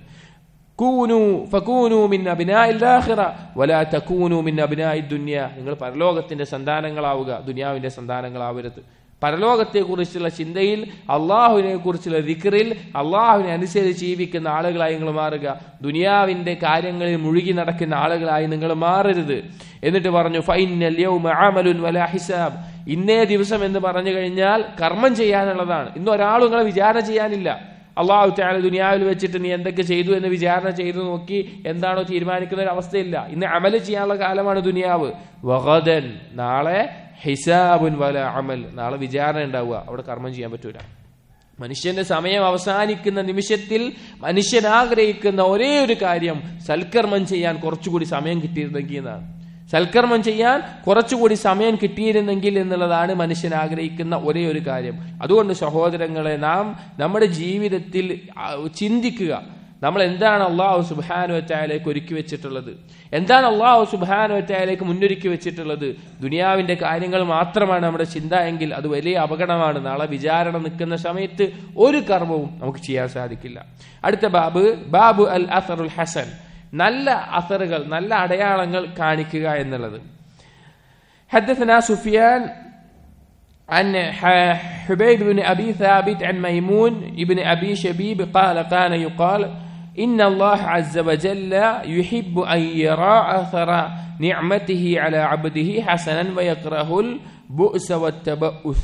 കൂനു ഫകൂനു മിൻ അബിനാഇൽ ആഖിറ വലാ തകൂനു മിൻ അബിനാഇ ദുനിയ നിങ്ങൾ പരലോകത്തിന്റെ സന്താനങ്ങളാവുക ദുനിയാവിന്റെ സന്താനങ്ങളാവരുത് പരലോകത്തെ കുറിച്ചുള്ള ചിന്തയിൽ അള്ളാഹുവിനെ കുറിച്ചുള്ള ദിക്റിൽ അള്ളാഹുവിനെ അനുസരിച്ച് ജീവിക്കുന്ന ആളുകളായി നിങ്ങൾ മാറുക ദുനിയാവിന്റെ കാര്യങ്ങളിൽ മുഴുകി നടക്കുന്ന ആളുകളായി നിങ്ങൾ മാറരുത് എന്നിട്ട് പറഞ്ഞു ഫൈനൽ യൗമ അമലുൻ വലാ ഹിസാബ് ഇന്നേ ദിവസം എന്ന് പറഞ്ഞു കഴിഞ്ഞാൽ കർമ്മം ചെയ്യാനുള്ളതാണ് ഇന്ന് ഒരാളും നിങ്ങളെ വിചാരണ ചെയ്യാനില്ല അള്ളാഹു താല ദുനിയാവിൽ വെച്ചിട്ട് നീ എന്തൊക്കെ ചെയ്തു എന്ന് വിചാരണ ചെയ്തു നോക്കി എന്താണോ തീരുമാനിക്കുന്ന ഒരു അവസ്ഥയില്ല ഇന്ന് അമല് ചെയ്യാനുള്ള കാലമാണ് ദുനിയാവ് വഹദൻ നാളെ ഹിസാബുൻ വല അമൽ നാളെ വിചാരണ ഉണ്ടാവുക അവിടെ കർമ്മം ചെയ്യാൻ പറ്റൂല മനുഷ്യന്റെ സമയം അവസാനിക്കുന്ന നിമിഷത്തിൽ മനുഷ്യൻ ആഗ്രഹിക്കുന്ന ഒരേ ഒരു കാര്യം സൽക്കർമ്മം ചെയ്യാൻ കുറച്ചുകൂടി സമയം കിട്ടിയിരുന്നെങ്കിൽ എന്നാണ് സൽക്കർമ്മം ചെയ്യാൻ കുറച്ചുകൂടി സമയം കിട്ടിയിരുന്നെങ്കിൽ എന്നുള്ളതാണ് മനുഷ്യൻ ആഗ്രഹിക്കുന്ന ഒരേ ഒരു കാര്യം അതുകൊണ്ട് സഹോദരങ്ങളെ നാം നമ്മുടെ ജീവിതത്തിൽ ആ, ചിന്തിക്കുക നമ്മൾ എന്താണ് അള്ളാഹു സുബാനുവറ്റായാലേക്ക് ഒരുക്കി വെച്ചിട്ടുള്ളത് എന്താണ് അള്ളാഹു സുബാനുവറ്റായാലേക്ക് മുന്നൊരുക്കി വെച്ചിട്ടുള്ളത് ദുനിയാവിന്റെ കാര്യങ്ങൾ മാത്രമാണ് നമ്മുടെ ചിന്ത എങ്കിൽ അത് വലിയ അപകടമാണ് നാളെ വിചാരണ നിൽക്കുന്ന സമയത്ത് ഒരു കർമ്മവും നമുക്ക് ചെയ്യാൻ സാധിക്കില്ല അടുത്ത ബാബ് ബാബു അൽ അസറുൽ ഹസൻ നല്ല അസറുകൾ നല്ല അടയാളങ്ങൾ കാണിക്കുക എന്നുള്ളത് حدثنا سفيان عن ح- حبيب بن أبي ثابت عن ميمون بن أبي شبيب قال كان يقال إن الله عز وجل يحب أن يرى أثر نعمته على عبده حسنا ويكره البؤس والتبؤس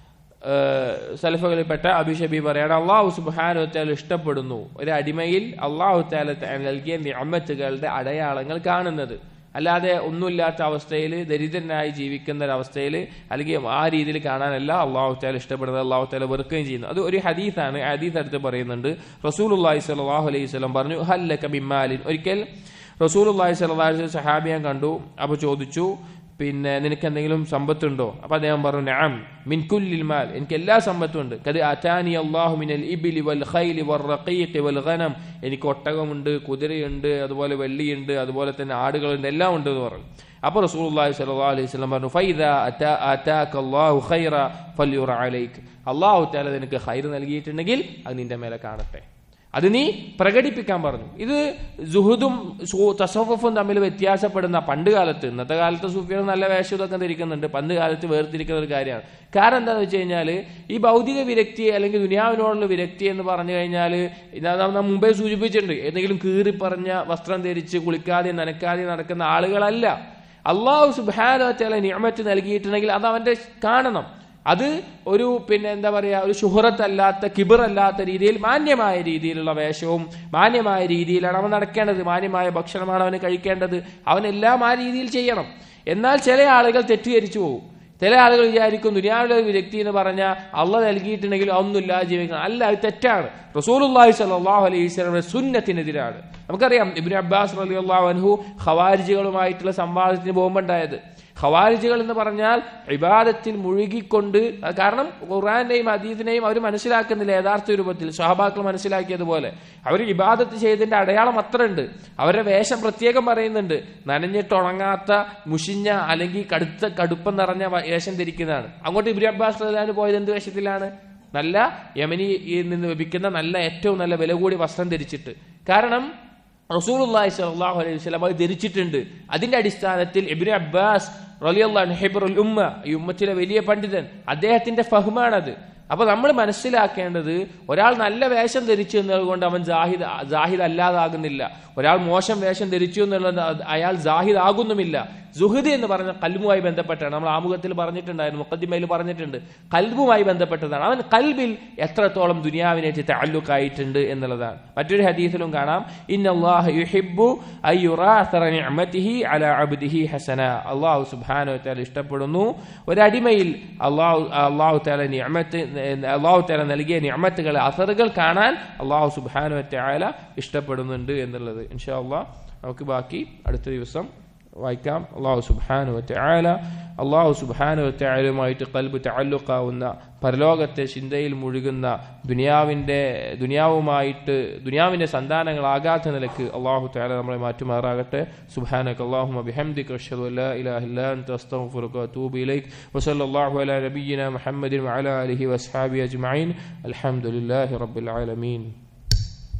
സലഫകളിൽപ്പെട്ട അഭിഷബി പറയാണ് അള്ളാഹു സുബാനു താല ഇഷ്ടപ്പെടുന്നു ഒരു അടിമയിൽ അള്ളാഹു താല നൽകിയ നിഅമത്തുകളുടെ അടയാളങ്ങൾ കാണുന്നത് അല്ലാതെ ഒന്നുമില്ലാത്ത അവസ്ഥയിൽ ദരിദ്രനായി ജീവിക്കുന്ന ഒരു അവസ്ഥയിൽ അല്ലെങ്കിൽ ആ രീതിയിൽ കാണാനല്ല അള്ളാഹു താല ഇഷ്ടപ്പെടുന്നത് അള്ളാഹു താല വെറുക്കുകയും ചെയ്യുന്നു അത് ഒരു ഹദീസാണ് ഹദീസ് അടുത്ത് പറയുന്നുണ്ട് റസൂൽ അള്ളാഹി സ്വലാഹു അലൈഹി സ്വലം പറഞ്ഞു ഹല്ലക ബിമാലിൻ ഒരിക്കൽ റസൂൽ അള്ളാഹി സ്വലാഹു സഹാബിയാൻ കണ്ടു അപ്പോൾ ചോദിച്ചു പിന്നെ നിനക്ക് എന്തെങ്കിലും സമ്പത്തുണ്ടോ അപ്പൊ അദ്ദേഹം പറഞ്ഞു നഅം മിൻ കുല്ലിൽ മാൽ എനിക്ക് എല്ലാ സമ്പത്തും ഉണ്ട് കത് അതാനി അല്ലാഹു മിനൽ ഇബ്ലി വൽ ഖൈലി വൽ റഖീഖി വൽ ഗനം എനിക്ക് ഒട്ടകമുണ്ട് കുതിരയുണ്ട് അതുപോലെ വെള്ളിയുണ്ട് അതുപോലെ തന്നെ ആടുകളുണ്ട് എല്ലാം ഉണ്ട് എന്ന് പറഞ്ഞു അപ്പൊ റസൂലുള്ളാഹി സ്വല്ലല്ലാഹു അലൈഹി വസല്ലം പറഞ്ഞു ഫൈദ അതാ അതാക അല്ലാഹു ഖൈറ ഫൽയുറ അലൈക് അല്ലാഹു തആല നിനക്ക് ഖൈർ നൽകിയിട്ടുണ്ടെങ്കിൽ അത് നിന്റെ മേലെ കാണട്ടെ അത് നീ പ്രകടിപ്പിക്കാൻ പറഞ്ഞു ഇത് ജുഹുദും സു- തസവഫും തമ്മിൽ വ്യത്യാസപ്പെടുന്ന പണ്ട് കാലത്ത് ഇന്നത്തെ കാലത്ത് സൂഫികൾ നല്ല വേഷം ഇതൊക്കെ ധരിക്കുന്നുണ്ട് പണ്ട് കാലത്ത് വേർതിരിക്കുന്ന ഒരു കാര്യമാണ് കാരണം എന്താണെന്ന് വെച്ച് കഴിഞ്ഞാൽ ഈ ഭൗതിക വിരക്തി അല്ലെങ്കിൽ ദുനിയാവിനോടുള്ള വിരക്തി എന്ന് പറഞ്ഞു കഴിഞ്ഞാൽ നാം മുമ്പേ സൂചിപ്പിച്ചിട്ടുണ്ട് ഏതെങ്കിലും കീറി പറഞ്ഞ വസ്ത്രം ധരിച്ച് കുളിക്കാതെ നനക്കാതെ നടക്കുന്ന ആളുകളല്ല അള്ളാഹു സുബാന നിയമറ്റ് നൽകിയിട്ടുണ്ടെങ്കിൽ അത് അവന്റെ കാണണം അത് ഒരു പിന്നെ എന്താ പറയാ ഒരു ഷുഹറത്തല്ലാത്ത കിബിറല്ലാത്ത രീതിയിൽ മാന്യമായ രീതിയിലുള്ള വേഷവും മാന്യമായ രീതിയിലാണ് അവൻ നടക്കേണ്ടത് മാന്യമായ ഭക്ഷണമാണ് അവന് കഴിക്കേണ്ടത് അവനെല്ലാം ആ രീതിയിൽ ചെയ്യണം എന്നാൽ ചില ആളുകൾ തെറ്റിദ്ധരിച്ചു പോകും ചില ആളുകൾ വിചാരിക്കും ദുനിയാവിലെ ഒരു വ്യക്തി എന്ന് പറഞ്ഞാൽ അള്ള നൽകിയിട്ടുണ്ടെങ്കിൽ ഒന്നുമില്ലാതെ ജീവിക്കണം അല്ല അത് തെറ്റാണ് റസൂലുള്ളാഹി സ്വല്ലല്ലാഹു അലൈഹി വസല്ലമയുടെ സുന്നത്തിനെതിരാണ് നമുക്കറിയാം ഇബ്നു അബ്ബാസ് റളിയല്ലാഹു അൻഹു ഖവാരിജികളുമായിട്ടുള്ള സംവാദത്തിന് പോകുമ്പോൾ ഉണ്ടായത് ഖവാരിജുകൾ എന്ന് പറഞ്ഞാൽ ഇബാദത്തിൽ മുഴുകിക്കൊണ്ട് അത് കാരണം ഖുർആന്റെയും ഹദീസിനെയും അവർ മനസ്സിലാക്കുന്നില്ല യഥാർത്ഥ രൂപത്തിൽ സ്വഹാബാക്കൾ മനസ്സിലാക്കിയതുപോലെ അവർ ഇബാദത്ത് ചെയ്തതിന്റെ അടയാളം അത്ര ഉണ്ട് അവരുടെ വേഷം പ്രത്യേകം പറയുന്നുണ്ട് നനഞ്ഞിട്ട് ഉണങ്ങാത്ത മുഷിഞ്ഞ അല്ലെങ്കിൽ കടുത്ത കടുപ്പം നിറഞ്ഞ വ- വേഷം ധരിക്കുന്നതാണ് അങ്ങോട്ട് ഇബ്രി അബ്ബാസ് റളിയല്ലാഹു പോയത് എന്ത് വേഷത്തിലാണ് നല്ല യമനിയിൽ നിന്ന് ലഭിക്കുന്ന നല്ല ഏറ്റവും നല്ല വില കൂടി വസ്ത്രം ധരിച്ചിട്ട് കാരണം റസൂലുള്ളാഹി സ്വല്ലല്ലാഹു അലൈഹി വസല്ലം അത് ധരിച്ചിട്ടുണ്ട് അതിന്റെ അടിസ്ഥാനത്തിൽ ഇബ്നു അബ്ബാസ് റലിയുള്ള ഹിബറുൽ ഉമ്മ ഈ ഉമ്മത്തിലെ വലിയ പണ്ഡിതൻ അദ്ദേഹത്തിന്റെ ഫഹ്മാണത് അപ്പൊ നമ്മൾ മനസ്സിലാക്കേണ്ടത് ഒരാൾ നല്ല വേഷം ധരിച്ചു എന്നതുകൊണ്ട് അവൻ ജാഹിദ് ജാഹിദ് അല്ലാതാകുന്നില്ല ഒരാൾ മോശം വേഷം ധരിച്ചു എന്നുള്ളത് അത് അയാൾ ജാഹിദ് ആകുന്നുമില്ല സുഹൃദ് എന്ന് പറഞ്ഞ കൽബുമായി ബന്ധപ്പെട്ടാണ് നമ്മൾ ആമുഖത്തിൽ പറഞ്ഞിട്ടുണ്ടായിരുന്നു മുക്കദ്ദിമയിൽ പറഞ്ഞിട്ടുണ്ട് കൽബുമായി ബന്ധപ്പെട്ടതാണ് അവൻ കൽബിൽ എത്രത്തോളം ദുനിയാവിനേറ്റ് താല്ലുക്കായിട്ടുണ്ട് എന്നുള്ളതാണ് മറ്റൊരു ഹദീസിലും കാണാം ഇന്നല്ലാഹു യുഹിബ്ബു അയ്യുറാത്തറ നിഅമതിഹി അലാ അബ്ദിഹി ഹസന അല്ലാഹു സുബ്ഹാനഹു വതആല ഇഷ്ടപ്പെടുന്നു ഒരടിമയിൽ അല്ലാഹു അല്ലാഹു തആല നിഅമത്ത് അല്ലാഹു തആല നൽകിയ നിഅമത്തുകൾ അസറുകൾ കാണാൻ അല്ലാഹു സുബ്ഹാനഹു വതആല ഇഷ്ടപ്പെടുന്നുണ്ട് എന്നുള്ളത് ഇൻഷാ അല്ലാഹ് നമുക്ക് ബാക്കി അടുത്ത ദിവസം വായിക്കാം അള്ളാഹു സുബാനു വറ്റയാല അള്ളാഹു സുബാനു വറ്റയാലുമായിട്ട് കൽബ് തഅല്ലുക്കാവുന്ന പരലോകത്തെ ചിന്തയിൽ മുഴുകുന്ന ദുനിയാവിൻ്റെ ദുനിയാവുമായിട്ട് ദുനിയാവിൻ്റെ സന്താനങ്ങളാകാത്ത നിലക്ക് അള്ളാഹു തആല നമ്മളെ മാറ്റുമാറാകട്ടെ സുബ്ഹാനക അല്ലാഹുമ്മ ബിഹംദിക അഷ്ഹദു അല്ലാ ഇലാഹ ഇല്ലാ അൻത അസ്തഗ്ഫിറുക വഅതൂബു ഇലൈക് വസല്ലല്ലാഹു അലാ നബിയ്യിന മുഹമ്മദിൻ വഅലാ ആലിഹി വഅസ്ഹാബിഹി അജ്മഈൻ അൽഹംദുലില്ലാഹി റബ്ബിൽ ആലമീൻ